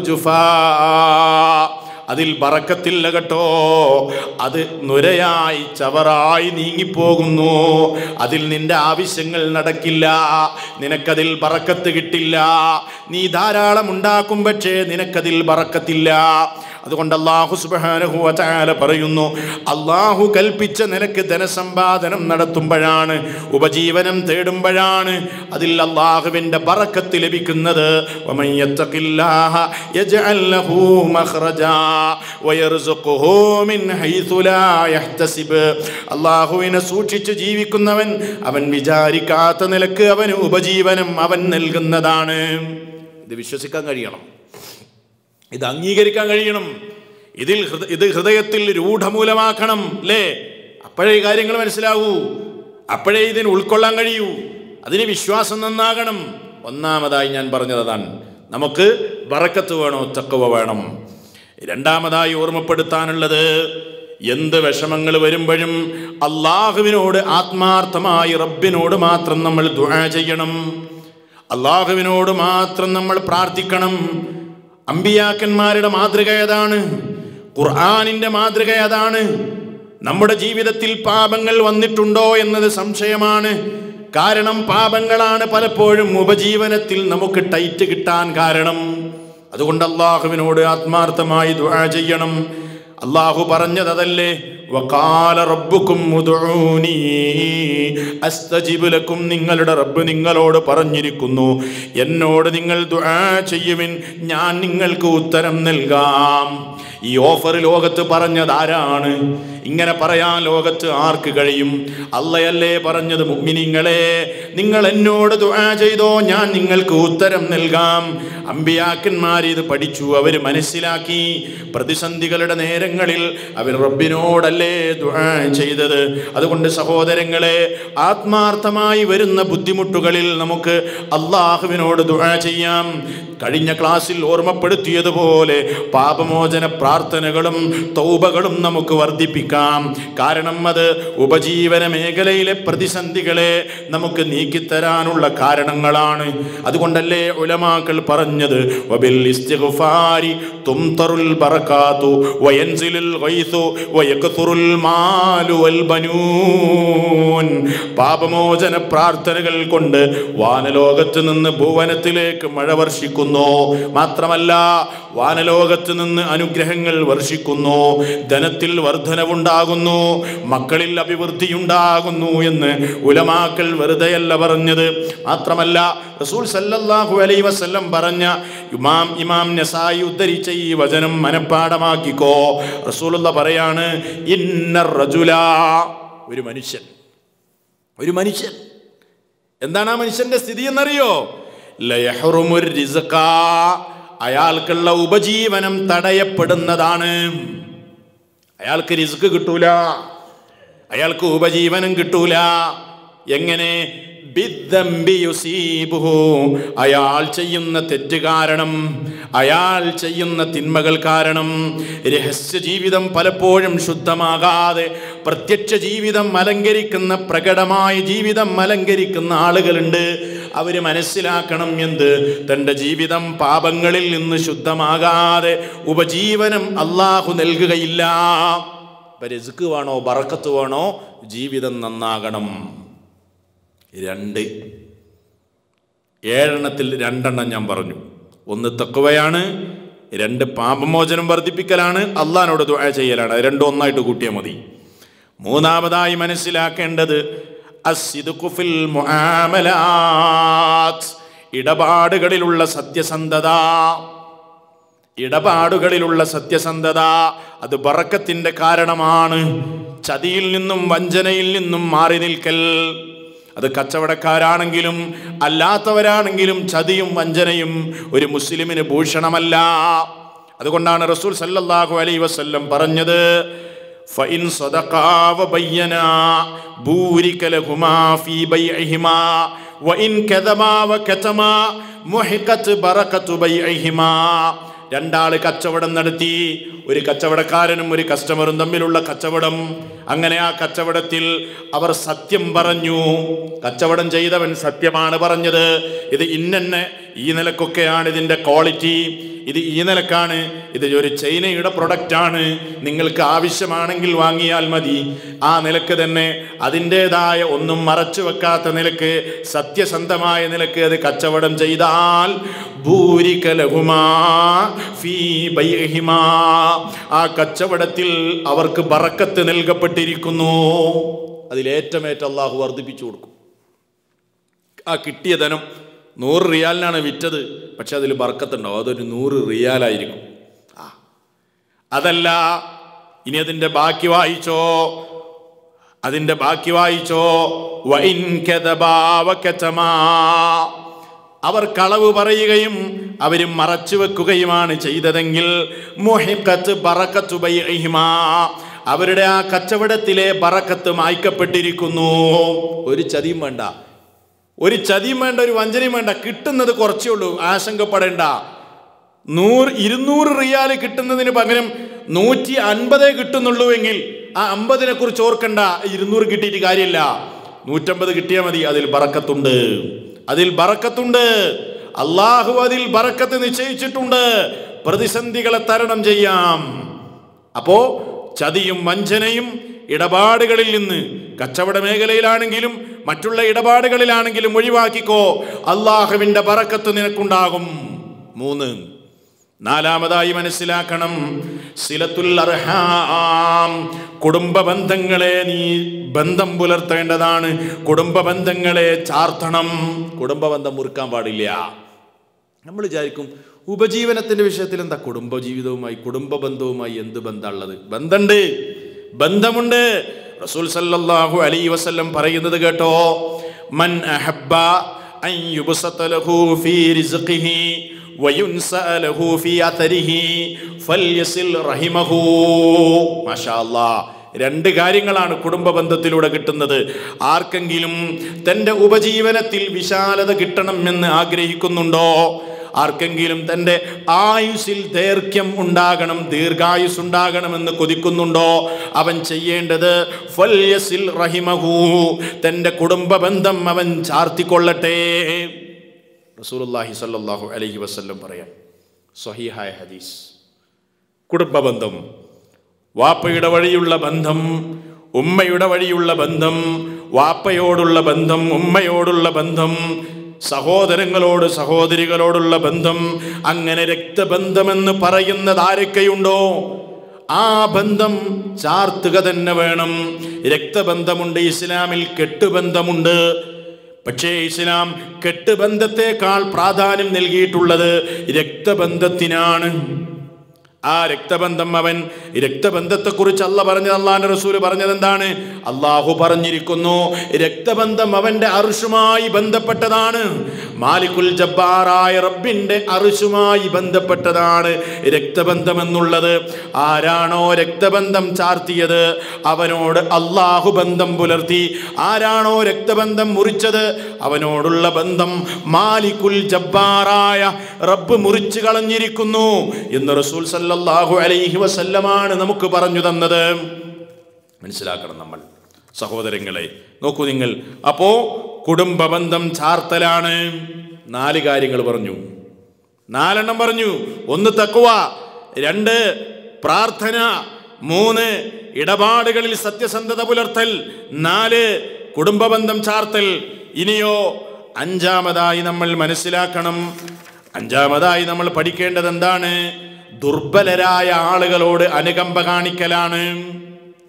جفاء. അതിൽ ബറക്കത്തില്ല കേട്ടോ അത് നുരയായി ചവറായി നീങ്ങിപ്പോകുന്നു അതിൽ നിന്റെ ആവശ്യങ്ങൾ നടക്കില്ല നിനക്കതിൽ ബറക്കത്ത് കിട്ടില്ല നീ ധാരാളം ഉണ്ടാക്കും പക്ഷേ നിനക്കതിൽ ബറക്കത്തില്ല അതുകൊണ്ട് അള്ളാഹു സുബ്ഹാനഹു വ തആല പറയുന്നു അള്ളാഹു കൽപ്പിച്ച നിനക്ക് ധനസമ്പാദനം നടത്തുമ്പോഴാണ് ഉപജീവനം തേടുമ്പോഴാണ് അതിൽ അള്ളാഹുവിൻ്റെ ബറക്കത്ത് ലഭിക്കുന്നത് വമൻ യത്തഖില്ലാഹ യജ്അൽ ലഹു മഖ്റജാ വയർസുഖുഹു മിൻ ഹൈഥു ലാ യഹ്തസിബ് അള്ളാഹുവിനെ സൂക്ഷിച്ച് ജീവിക്കുന്നവൻ അവൻ വിചാരിക്കാത്ത നിലക്ക് അവന് ഉപജീവനം അവൻ നൽകുന്നതാണ് ഇത് വിശ്വസിക്കാൻ കഴിയണം ഇത് അംഗീകരിക്കാൻ കഴിയണം ഇതിൽ ഹൃദ ഇത് ഹൃദയത്തിൽ രൂഢമൂലമാക്കണം അല്ലേ അപ്പോഴേ ഈ കാര്യങ്ങൾ മനസ്സിലാവൂ അപ്പോഴേ ഇതിന് ഉൾക്കൊള്ളാൻ കഴിയൂ അതിന് വിശ്വാസം നന്നാകണം ഒന്നാമതായി ഞാൻ പറഞ്ഞത് അതാണ് നമുക്ക് ബറക്കത്ത് വേണോ തക്കവ വേണം രണ്ടാമതായി ഓർമ്മപ്പെടുത്താനുള്ളത് എന്ത് വിഷമങ്ങൾ വരുമ്പോഴും അള്ളാഹുവിനോട് ആത്മാർത്ഥമായി റബ്ബിനോട് മാത്രം നമ്മൾ ദുആ ചെയ്യണം അള്ളാഹുവിനോട് മാത്രം നമ്മൾ പ്രാർത്ഥിക്കണം അമ്പിയാക്കന്മാരുടെ മാതൃക ഏതാണ് ഖുർആാനിൻ്റെ മാതൃക അതാണ് നമ്മുടെ ജീവിതത്തിൽ പാപങ്ങൾ വന്നിട്ടുണ്ടോ എന്നത് സംശയമാണ് കാരണം പാപങ്ങളാണ് പലപ്പോഴും ഉപജീവനത്തിൽ നമുക്ക് ടൈറ്റ് കിട്ടാൻ കാരണം അതുകൊണ്ട് അള്ളാഹുവിനോട് ആത്മാർത്ഥമായി ദുആ ചെയ്യണം അള്ളാഹു പറഞ്ഞത് അതല്ലേ വകാല റബ്ബുക്കും ഉദ്ഊനി അസ്തജിബ് ലക്കും നിങ്ങളുടെ റബ്ബ് നിങ്ങളോട് പറഞ്ഞിരിക്കുന്നു എന്നോട് നിങ്ങൾ ദുആ ചെയ്യുവിൻ ഞാൻ നിങ്ങൾക്ക് ഉത്തരം നൽകാം ഈ ഓഫർ ലോകത്ത് പറഞ്ഞത് ആരാണ് ഇങ്ങനെ പറയാൻ ലോകത്ത് ആർക്ക് കഴിയും അല്ലയല്ലേ പറഞ്ഞത് മുഗ്മിനിങ്ങളെ നിങ്ങൾ എന്നോട് ദുആ ചെയ്തോ ഞാൻ നിങ്ങൾക്ക് ഉത്തരം നൽകാം അമ്പിയാക്കന്മാർ ഇത് പഠിച്ചു അവർ മനസ്സിലാക്കി പ്രതിസന്ധികളുടെ നേരങ്ങളിൽ അവർ റബ്ബിനോടല്ലേ ദുആ ചെയ്തത് അതുകൊണ്ട് സഹോദരങ്ങളെ ആത്മാർത്ഥമായി വരുന്ന ബുദ്ധിമുട്ടുകളിൽ നമുക്ക് അള്ളാഹുവിനോട് ദുആ ചെയ്യാം കഴിഞ്ഞ ക്ലാസ്സിൽ ഓർമ്മപ്പെടുത്തിയതുപോലെ പാപമോചന പ്രാർത്ഥനകളും തൗബകളും നമുക്ക് വർദ്ധിപ്പിക്കാം കാരണം അത് ഉപജീവന മേഖലയിലെ പ്രതിസന്ധികളെ നമുക്ക് നീക്കിത്തരാനുള്ള കാരണങ്ങളാണ് അതുകൊണ്ടല്ലേ ഉലമാക്കൾ പറഞ്ഞത് വബിൽ ഇസ്തിഗ്ഫാരി തുംതറുൽ ബറകാതു വയൻസിലുൽ ഗൈസു വയക്തുറുൽ മാലു വൽ ബനൂൻ പാപമോചന പ്രാർത്ഥനകൾ കൊണ്ട് വാനലോകത്ത് നിന്ന് ഭുവനത്തിലേക്ക് മഴ വർഷിക്കുന്നു മാത്രമല്ല വാനലോകത്ത് നിന്ന് അനുഗ്രഹങ്ങൾ വർഷിക്കുന്നു ധനത്തിൽ വർധനവുണ്ടാകുന്നു മക്കളിൽ അഭിവൃദ്ധിയുണ്ടാകുന്നു എന്ന് ഉലമാക്കൾ വെറുതെയല്ല പറഞ്ഞത് മാത്രമല്ല റസൂൽ സല്ലല്ലാഹു അലൈഹി വസല്ലം പറഞ്ഞ ഇമാം ഇമാം നസായി ഉദ്ധരിച്ച ഈ വചനം മനഃപ്പാടമാക്കിക്കോ റസൂലുള്ള പറയാണ് ഇന്ന റജുല ഒരു മനുഷ്യൻ ഒരു മനുഷ്യൻ എന്താണ് ആ മനുഷ്യന്റെ സ്ഥിതി എന്നറിയോ ലയഹ്റുമുർ റിസ്ഖ അയാൾക്കുള്ള ഉപജീവനം തടയപ്പെടുന്നതാണ് അയാൾക്ക് റിസ്ക് കിട്ടൂല അയാൾക്ക് ഉപജീവനം കിട്ടൂല എങ്ങനെ ബിദ്ദംബി യുസീബുഹു. അയാൾ ചെയ്യുന്ന തെറ്റ് കാരണം അയാൾ ചെയ്യുന്ന തിന്മകൾ കാരണം രഹസ്യ ജീവിതം പലപ്പോഴും ശുദ്ധമാകാതെ പ്രത്യക്ഷ ജീവിതം അലങ്കരിക്കുന്ന പ്രകടമായ ജീവിതം അലങ്കരിക്കുന്ന ആളുകളുണ്ട് അവർ മനസ്സിലാക്കണം എന്ത് തൻ്റെ ജീവിതം പാപങ്ങളിൽ നിന്ന് ശുദ്ധമാകാതെ ഉപജീവനം അള്ളാഹു നൽകുകയില്ല ഇപ്പം രസുക്ക് വേണോ ബറക്കത്ത് വേണോ ജീവിതം നന്നാകണം രണ്ട് ഏഴെണ്ണത്തിൽ രണ്ടെണ്ണം ഞാൻ പറഞ്ഞു ഒന്ന് തക്കുവയാണ് രണ്ട് പാപമോചനം വർദ്ധിപ്പിക്കലാണ് അള്ളഹാനോട് ദുആ ചെയ്യലാണ് അത് രണ്ടും ഒന്നായിട്ട് കൂട്ടിയാൽ മതി മൂന്നാമതായി മനസ്സിലാക്കേണ്ടത് അസ്സിദ്ഖു ഫിൽ മുആമലാത്ത് ഇടപാടുകളിലുള്ള സത്യസന്ധത ഇടപാടുകളിലുള്ള സത്യസന്ധത അത് ബറക്കത്തിന്റെ കാരണമാണ് ചതിയിൽ നിന്നും വഞ്ചനയിൽ നിന്നും മാറി നിൽക്കൽ അത് കച്ചവടക്കാരാണെങ്കിലും അല്ലാത്തവരാണെങ്കിലും ചതിയും വഞ്ചനയും ഒരു മുസ്ലിമിന് ഭൂഷണമല്ല അതുകൊണ്ടാണ് റസൂൽ സല്ലല്ലാഹു അലൈഹി വസല്ലം പറഞ്ഞത് فإن صدقا وبينا بورك لهما في بيعهما وإن كذبا وكتما محقت بركة بيعهما രണ്ടാള് കച്ചവടം നടത്തി ഒരു കച്ചവടക്കാരനും ഒരു കസ്റ്റമറും തമ്മിലുള്ള കച്ചവടം അങ്ങനെ ആ കച്ചവടത്തിൽ അവർ സത്യം പറഞ്ഞു കച്ചവടം ചെയ്തവൻ സത്യമാണ് പറഞ്ഞത് ഇത് ഇന്നെ ഈ നിലക്കൊക്കെയാണ് ഇതിന്റെ ക്വാളിറ്റി ഇത് ഈ നിലക്കാണ് ഇത് ഒരു ചൈനയുടെ പ്രൊഡക്റ്റ് ആണ് നിങ്ങൾക്ക് ആവശ്യമാണെങ്കിൽ വാങ്ങിയാൽ മതി ആ നിലക്ക് തന്നെ അതിൻ്റെതായ ഒന്നും മറച്ചു വെക്കാത്ത നിലക്ക് സത്യസന്ധമായ നിലക്ക് അത് കച്ചവടം ചെയ്താൽ ഭൂരികലഹുമാ ഫീ ബൈഹിമാ ആ കച്ചവടത്തിൽ അവർക്ക് ബറക്കത്ത് നൽകപ്പെട്ടിരിക്കുന്നു അതിലേറ്റമേറ്റ അള്ളാഹു വർദ്ധിപ്പിച്ചു കൊടുക്കും ആ കിട്ടിയ ധനം നൂറ് റിയാലിനാണ് വിറ്റത് പക്ഷെ അതിൽ ബർക്കത്തുണ്ടാവും അതൊരു നൂറ് റിയാലായിരിക്കും ആ അതല്ല ഇനി അതിൻ്റെ ബാക്കി വായിച്ചോ അതിൻ്റെ ബാക്കി വായിച്ചോ വൈൻ കെതബാ വകതമാ. അവർ കളവ് പറയുകയും അവർ മറച്ചു വെക്കുകയുമാണ് ചെയ്തതെങ്കിൽ മുഹിഖത്ത് ബറക്കത്തു ബൈഇഹിമാ. അവരുടെ ആ കച്ചവടത്തിലെ ബറക്കത്ത് മായ്ക്കപ്പെട്ടിരിക്കുന്നു ഒരു ചതിയും വേണ്ട ഒരു ചതിയും വേണ്ട ഒരു വഞ്ചനയും വേണ്ട കിട്ടുന്നത് കുറച്ചേ ഉള്ളൂ ആശങ്കപ്പെടേണ്ട നൂറ് ഇരുന്നൂറ് റിയാൽ കിട്ടുന്നതിന് പകരം നൂറ്റി അൻപതേ കിട്ടുന്നുള്ളൂ എങ്കിൽ ആ അമ്പതിനെ കുറിച്ച് ഓർക്കണ്ട ഇരുന്നൂറ് കിട്ടിയിട്ട് കാര്യമില്ല നൂറ്റമ്പത് കിട്ടിയാൽ മതി അതിൽ ബറക്കത്തുണ്ട് അതിൽ ബറക്കത്തുണ്ട് അള്ളാഹു അതിൽ ബറക്കത്ത് നിശ്ചയിച്ചിട്ടുണ്ട് പ്രതിസന്ധികളെ തരണം ചെയ്യാം അപ്പോ ചതിയും വഞ്ചനയും ഇടപാടുകളിൽ നിന്ന് കച്ചവട മേഖലയിലാണെങ്കിലും മറ്റുള്ള ഇടപാടുകളിലാണെങ്കിലും ഒഴിവാക്കിക്കോ അള്ളാഹുവിന്റെ ബറക്കത്ത് നിനക്കുണ്ടാകും മൂന്ന് നാലാമതായി മനസ്സിലാക്കണം സിലത്തുൽ അർഹാം കുടുംബ ബന്ധങ്ങളെ നീ ബന്ധം പുലർത്തേണ്ടതാണ് കുടുംബ ബന്ധങ്ങളെ ചാർത്തണം കുടുംബ ബന്ധം മുറുക്കാൻ പാടില്ല നമ്മൾ വിചാരിക്കും ഉപജീവനത്തിന്റെ വിഷയത്തിൽ എന്താ കുടുംബ ജീവിതവുമായി കുടുംബ ബന്ധവുമായി എന്ത് ബന്ധമുള്ളത് ബന്ധമുണ്ട് ബന്ധമുണ്ട് റസൂൽ സല്ലല്ലാഹു അലൈഹി വസല്ലം പറയുന്നത് കേട്ടോ മൻ അഹബ്ബ അൻ യുബ്സത ലഹു ഫീ റിസ്ഖിഹി വയുൻസഅ ലഹു ഫീ അഥരിഹി ഫൽയസിൽ റഹിമഹു മാഷാ അല്ലാഹ് രണ്ട് കാര്യങ്ങളാണ് കുടുംബ ബന്ധത്തിലൂടെ കിട്ടുന്നത് ആർക്കെങ്കിലും തൻ്റെ ഉപജീവനത്തിൽ വിശാലത കിട്ടണം എന്ന് ആഗ്രഹിക്കുന്നുണ്ടോ ആർക്കെങ്കിലും തൻ്റെ ആയുസ്സിൽ ദൈർഘ്യം ഉണ്ടാകണം ദീർഘായുസ് ഉണ്ടാകണമെന്ന് കൊതിക്കുന്നുണ്ടോ അവൻ ചെയ്യേണ്ടത് ഫല്യസിൽ റഹിമഹു തൻ്റെ കുടുംബ ബന്ധം അവൻ ചാർത്തിക്കൊള്ളട്ടെ റസൂലുള്ളാഹി സ്വല്ലല്ലാഹു അലൈഹി വസല്ലം പറയാം സ്വഹീഹായ ഹദീസ് കുടുംബ ബന്ധം വാപ്പയുടെ വഴിയുള്ള ബന്ധം ഉമ്മയുടെ വഴിയുള്ള ബന്ധം വാപ്പയോടുള്ള ബന്ധം ഉമ്മയോടുള്ള ബന്ധം സഹോദരങ്ങളോട് സഹോദരികളോടുള്ള ബന്ധം അങ്ങനെ രക്തബന്ധമെന്ന് പറയുന്നത് ആരൊക്കെയുണ്ടോ ആ ബന്ധം ചാർത്തുക തന്നെ വേണം രക്തബന്ധമുണ്ട് ഇസ്ലാമിൽ കെട്ടുബന്ധമുണ്ട് പക്ഷേ ഇസ്ലാം കെട്ടുബന്ധത്തെക്കാൾ പ്രാധാന്യം നൽകിയിട്ടുള്ളത് രക്തബന്ധത്തിനാണ് ആ രക്തബന്ധം അവൻ രക്തബന്ധത്തെക്കുറിച്ച് അല്ല പറഞ്ഞത് അള്ളാന്റെ റസൂല് പറഞ്ഞത് എന്താണ് അള്ളാഹു പറഞ്ഞിരിക്കുന്നു രക്തബന്ധം അവന്റെ അറുഷുമായി ബന്ധപ്പെട്ടതാണ് മാലിക്കുൽ ജബ്ബാറായ റബ്ബിന്റെ അറുഷുമായി ബന്ധപ്പെട്ടതാണ് രക്തബന്ധം എന്നുള്ളത് ആരാണോ രക്തബന്ധം ചാർത്തിയത് അവനോട് അള്ളാഹു ബന്ധം പുലർത്തി ആരാണോ രക്തബന്ധം മുറിച്ചത് അവനോടുള്ള ബന്ധം മാലിക്കുൽ ജബ്ബാറായ റബ്ബ് മുറിച്ചു കളഞ്ഞിരിക്കുന്നു എന്ന് റസൂൽ സല്ലല്ലാഹു അലൈഹി വസല്ലമാണ് നമുക്ക് പറഞ്ഞു തന്നത് മനസ്സിലാക്കണം നമ്മൾ സഹോദരങ്ങളെ നോക്കൂ നിങ്ങൾ അപ്പോ കുടുംബ ബന്ധം ചാർത്തലാണ് നാല് കാര്യങ്ങൾ പറഞ്ഞു നാലെണ്ണം പറഞ്ഞു ഒന്ന് തക്കുവ രണ്ട് പ്രാർത്ഥന മൂന്ന് ഇടപാടുകളിൽ സത്യസന്ധത പുലർത്തൽ നാല് കുടുംബബന്ധം ചാർത്തൽ ഇനിയോ അഞ്ചാമതായി നമ്മൾ മനസ്സിലാക്കണം അഞ്ചാമതായി നമ്മൾ പഠിക്കേണ്ടത് എന്താണ് ദുർബലരായ ആളുകളോട് അനുകമ്പ കാണിക്കലാണ് ആ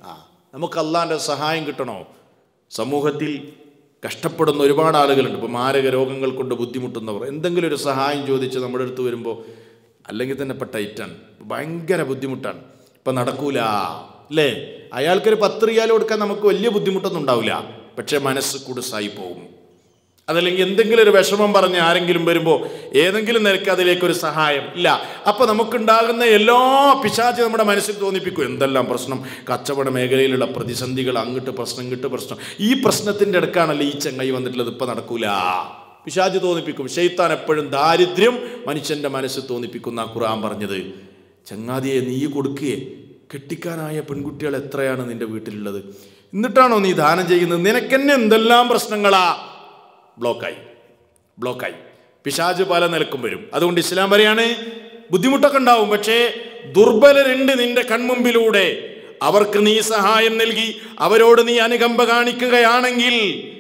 നമുക്ക് അള്ളാൻ്റെ സഹായം കിട്ടണോ സമൂഹത്തിൽ കഷ്ടപ്പെടുന്ന ഒരുപാട് ആളുകളുണ്ട് ഇപ്പോൾ മാരക രോഗങ്ങൾ കൊണ്ട് ബുദ്ധിമുട്ടുന്നവർ എന്തെങ്കിലും ഒരു സഹായം ചോദിച്ച് നമ്മുടെ അടുത്ത് വരുമ്പോൾ അല്ലെങ്കിൽ തന്നെ ഇപ്പം ടൈറ്റാണ് ഭയങ്കര ബുദ്ധിമുട്ടാണ് ഇപ്പം നടക്കൂല അല്ലേ അയാൾക്കൊരു പത്ത് റിയാൽ കൊടുക്കാൻ നമുക്ക് വലിയ ബുദ്ധിമുട്ടൊന്നും ഉണ്ടാവില്ല പക്ഷേ മനസ്സ് കുടുസായി പോകും അതല്ലെങ്കിൽ എന്തെങ്കിലും ഒരു വിഷമം പറഞ്ഞ് ആരെങ്കിലും വരുമ്പോൾ ഏതെങ്കിലും നിരക്ക് അതിലേക്കൊരു സഹായം ഇല്ല അപ്പോൾ നമുക്കുണ്ടാകുന്ന എല്ലാ പിശാചി നമ്മുടെ മനസ്സിൽ തോന്നിപ്പിക്കും എന്തെല്ലാം പ്രശ്നം കച്ചവട മേഖലയിലുള്ള പ്രതിസന്ധികൾ അങ്ങോട്ട് പ്രശ്നം ഇങ്ങോട്ട് പ്രശ്നം ഈ പ്രശ്നത്തിൻ്റെ അടുക്കാണല്ലോ ഈ ചങ്ങായി വന്നിട്ടുള്ളത് ഇപ്പം നടക്കൂല പിശാജ് തോന്നിപ്പിക്കും ഷെയ്ത്താൻ എപ്പോഴും ദാരിദ്ര്യം മനുഷ്യൻ്റെ മനസ്സിൽ തോന്നിപ്പിക്കുന്ന ആ ഖുർആൻ പറഞ്ഞത് ചങ്ങാതിയെ നീ കൊടുക്കുകയെ കെട്ടിക്കാനായ പെൺകുട്ടികൾ എത്രയാണ് നിന്റെ വീട്ടിലുള്ളത് എന്നിട്ടാണോ നീ ദാനം ചെയ്യുന്നത് നിനക്കെന്നെ എന്തെല്ലാം പ്രശ്നങ്ങളാ ബ്ലോക്കായി ബ്ലോക്കായി പിശാജ് പല നിലക്കും വരും അതുകൊണ്ട് ഇസ്ലാം പറയാണ് ബുദ്ധിമുട്ടൊക്കെ ഉണ്ടാവും പക്ഷേ ദുർബലരുണ്ട് നിന്റെ കൺമുമ്പിലൂടെ അവർക്ക് നീ സഹായം നൽകി അവരോട് നീ അനുകമ്പ കാണിക്കുകയാണെങ്കിൽ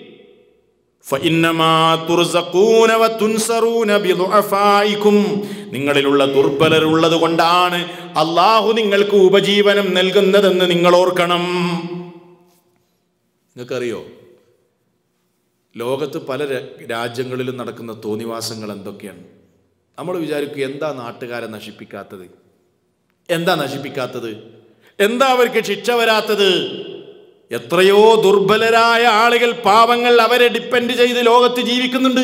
فإنما ترزقون وتنصرون بضعفائكم നിങ്ങളിലുള്ള ദുർബലരുള്ളത് കൊണ്ടാണ് അള്ളാഹു നിങ്ങൾക്ക് ഉപജീവനം നൽകുന്നതെന്ന് നിങ്ങൾ ഓർക്കണം നിങ്ങൾക്കറിയോ ലോകത്ത് പല ര- രാജ്യങ്ങളിലും നടക്കുന്ന തോന്നിവാസങ്ങൾ എന്തൊക്കെയാണ് നമ്മൾ വിചാരിക്കും എന്താ നാട്ടുകാരെ നശിപ്പിക്കാത്തത് എന്താ നശിപ്പിക്കാത്തത് എന്താ അവർക്ക് ശിക്ഷ വരാത്തത് എത്രയോ ദുർബലരായ ആളുകൾ പാവങ്ങൾ അവരെ ഡിപ്പെൻഡ് ചെയ്ത് ലോകത്ത് ജീവിക്കുന്നുണ്ട്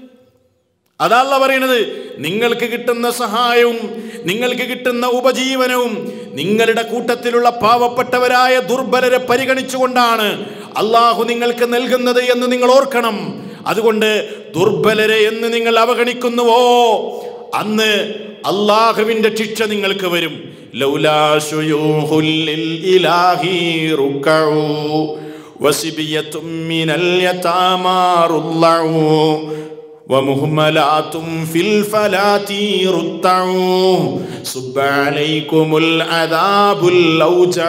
അതല്ല പറയണത് നിങ്ങൾക്ക് കിട്ടുന്ന സഹായവും നിങ്ങൾക്ക് കിട്ടുന്ന ഉപജീവനവും നിങ്ങളുടെ കൂട്ടത്തിലുള്ള പാവപ്പെട്ടവരായ ദുർബലരെ പരിഗണിച്ചുകൊണ്ടാണ് അള്ളാഹു നിങ്ങൾക്ക് നൽകുന്നത് എന്ന് നിങ്ങൾ ഓർക്കണം അതുകൊണ്ട് ദുർബലരെ എന്ന് നിങ്ങൾ അവഗണിക്കുന്നുവോ അന്ന് അള്ളാഹുവിന്റെ ശിക്ഷ നിങ്ങൾക്ക് വരും ലൗലാ ശുയൂഹുൽ ലിൽ ഇലാഹി റുക്കഊ വസിബിയത്തും മിനൽ യതാമാ റുല്ലഊ ومهملات في الفلاة رتعوا صب عليكم العذاب الأوجع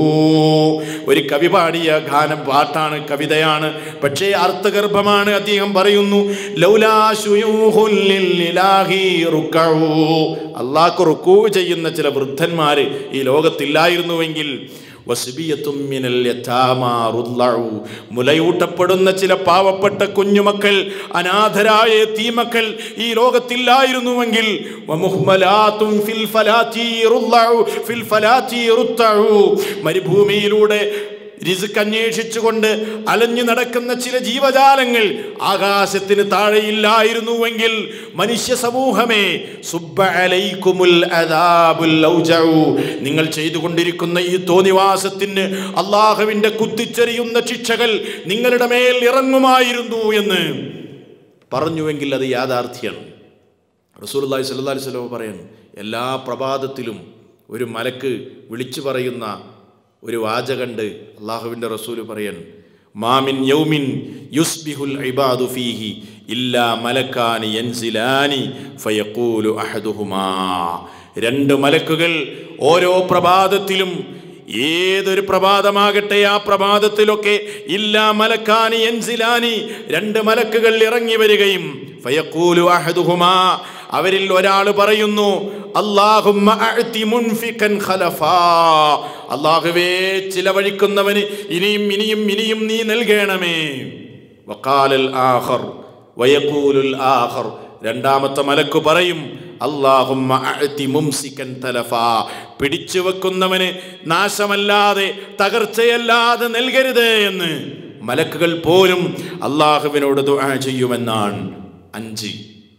ഒരു കവി പാടിയ ഗാനം പാട്ടാണ് കവിതയാണ് പക്ഷേ അർത്ഥഗർഭമാണ് അദ്ദേഹം പറയുന്നു ലൗലാ ശുയൂഹുൽ ലില്ലാഹി റുക്കഊ അള്ളാഹ്ക്ക് റുക്കൂ ചെയ്യുന്ന ചില വൃദ്ധന്മാർ ഈ ലോകത്തില്ലായിരുന്നുവെങ്കിൽ വസ്ബിയത്തും മിനൽ യതാമാ റുല്ലഉ. മുലയൂട്ടപ്പെടുന്ന ചില പാവപ്പെട്ട കുഞ്ഞുമക്കൾ അനാഥരായ തീമക്കൾ ഈ ലോകത്തില്ലായിരുന്നുവെങ്കിൽ വമുഹ്മലാത്തും ഫിൽ ഫലാത്തി റുല്ലഉ, ഫിൽ ഫലാത്തി റുത്തഉ. മരുഭൂമിയിലൂടെ റിസ്ക് അന്വേഷിച്ചുകൊണ്ട് അലഞ്ഞു നടക്കുന്ന ചില ജീവജാലങ്ങൾ ആകാശത്തിന് താഴെയില്ലായിരുന്നുവെങ്കിൽ മനുഷ്യ സമൂഹമേ സുബ്ബ അലൈക്കുമുൽ അദാബുൽ ഔജഉ. നിങ്ങൾ ചെയ്തുകൊണ്ടിരിക്കുന്ന ഈ തോന്നിവാസത്തിന് അള്ളാഹുവിന്റെ കുത്തിച്ചെറിയുന്ന ശിക്ഷകൾ നിങ്ങളുടെ മേൽ ഇറങ്ങുമായിരുന്നു എന്ന് പറഞ്ഞുവെങ്കിൽ അത് യാഥാർത്ഥ്യമാണ് റസൂലുള്ളാഹി സ്വല്ലല്ലാഹി അലൈഹി വസല്ലം പറയുന്നു എല്ലാ പ്രഭാതത്തിലും ഒരു മലക്ക് വിളിച്ചു പറയുന്ന ഒരു വാചകണ്ട് അള്ളാഹുവിൻ്റെ റസൂല് പറയൻ മാമിൻ യൗമിൻ യുസ്ബിഹുൽ ഇബാദു ഫീഹി ഇല്ലാ മലക്കാനി യൻസിലാനി ഫയഖൂലു അഹദുഹുമാ രണ്ട് മലക്കുകൾ ഓരോ പ്രഭാതത്തിലും ഏതൊരു പ്രഭാതമാകട്ടെ ആ പ്രഭാതത്തിലൊക്കെ ഇല്ലാ മലക്കാനി എൻസിലാനി രണ്ട് മലക്കുകൾ ഇറങ്ങി വരികയും ഫയഖൂലു അഹദുഹുമാ അവരിൽ ഒരാൾ പറയുന്നു അല്ലാഹുമ്മ അഅ്തി മുൻഫികൻ ഖലഫാ അല്ലാഹുവേ ചിലവഴിക്കുന്നവന് ഇനിയും ഇനിയും ഇനിയും നീ നൽകണമേ വഖാലൽ ആഖർ വയഖൂലുൽ ആഖർ രണ്ടാമത്തെ മലക്ക് പറയും അല്ലാഹുമ്മ അഅ്തി മുംസികൻ തലഫാ പിടിച്ചു വെക്കുന്നവന് നാശമല്ലാതെ തകർച്ചയല്ലാതെ നൽകരുത് എന്ന് മലക്കുകൾ പോലും അള്ളാഹുവിനോട് ദുആ ചെയ്യുമെന്നാണ് അഞ്ച്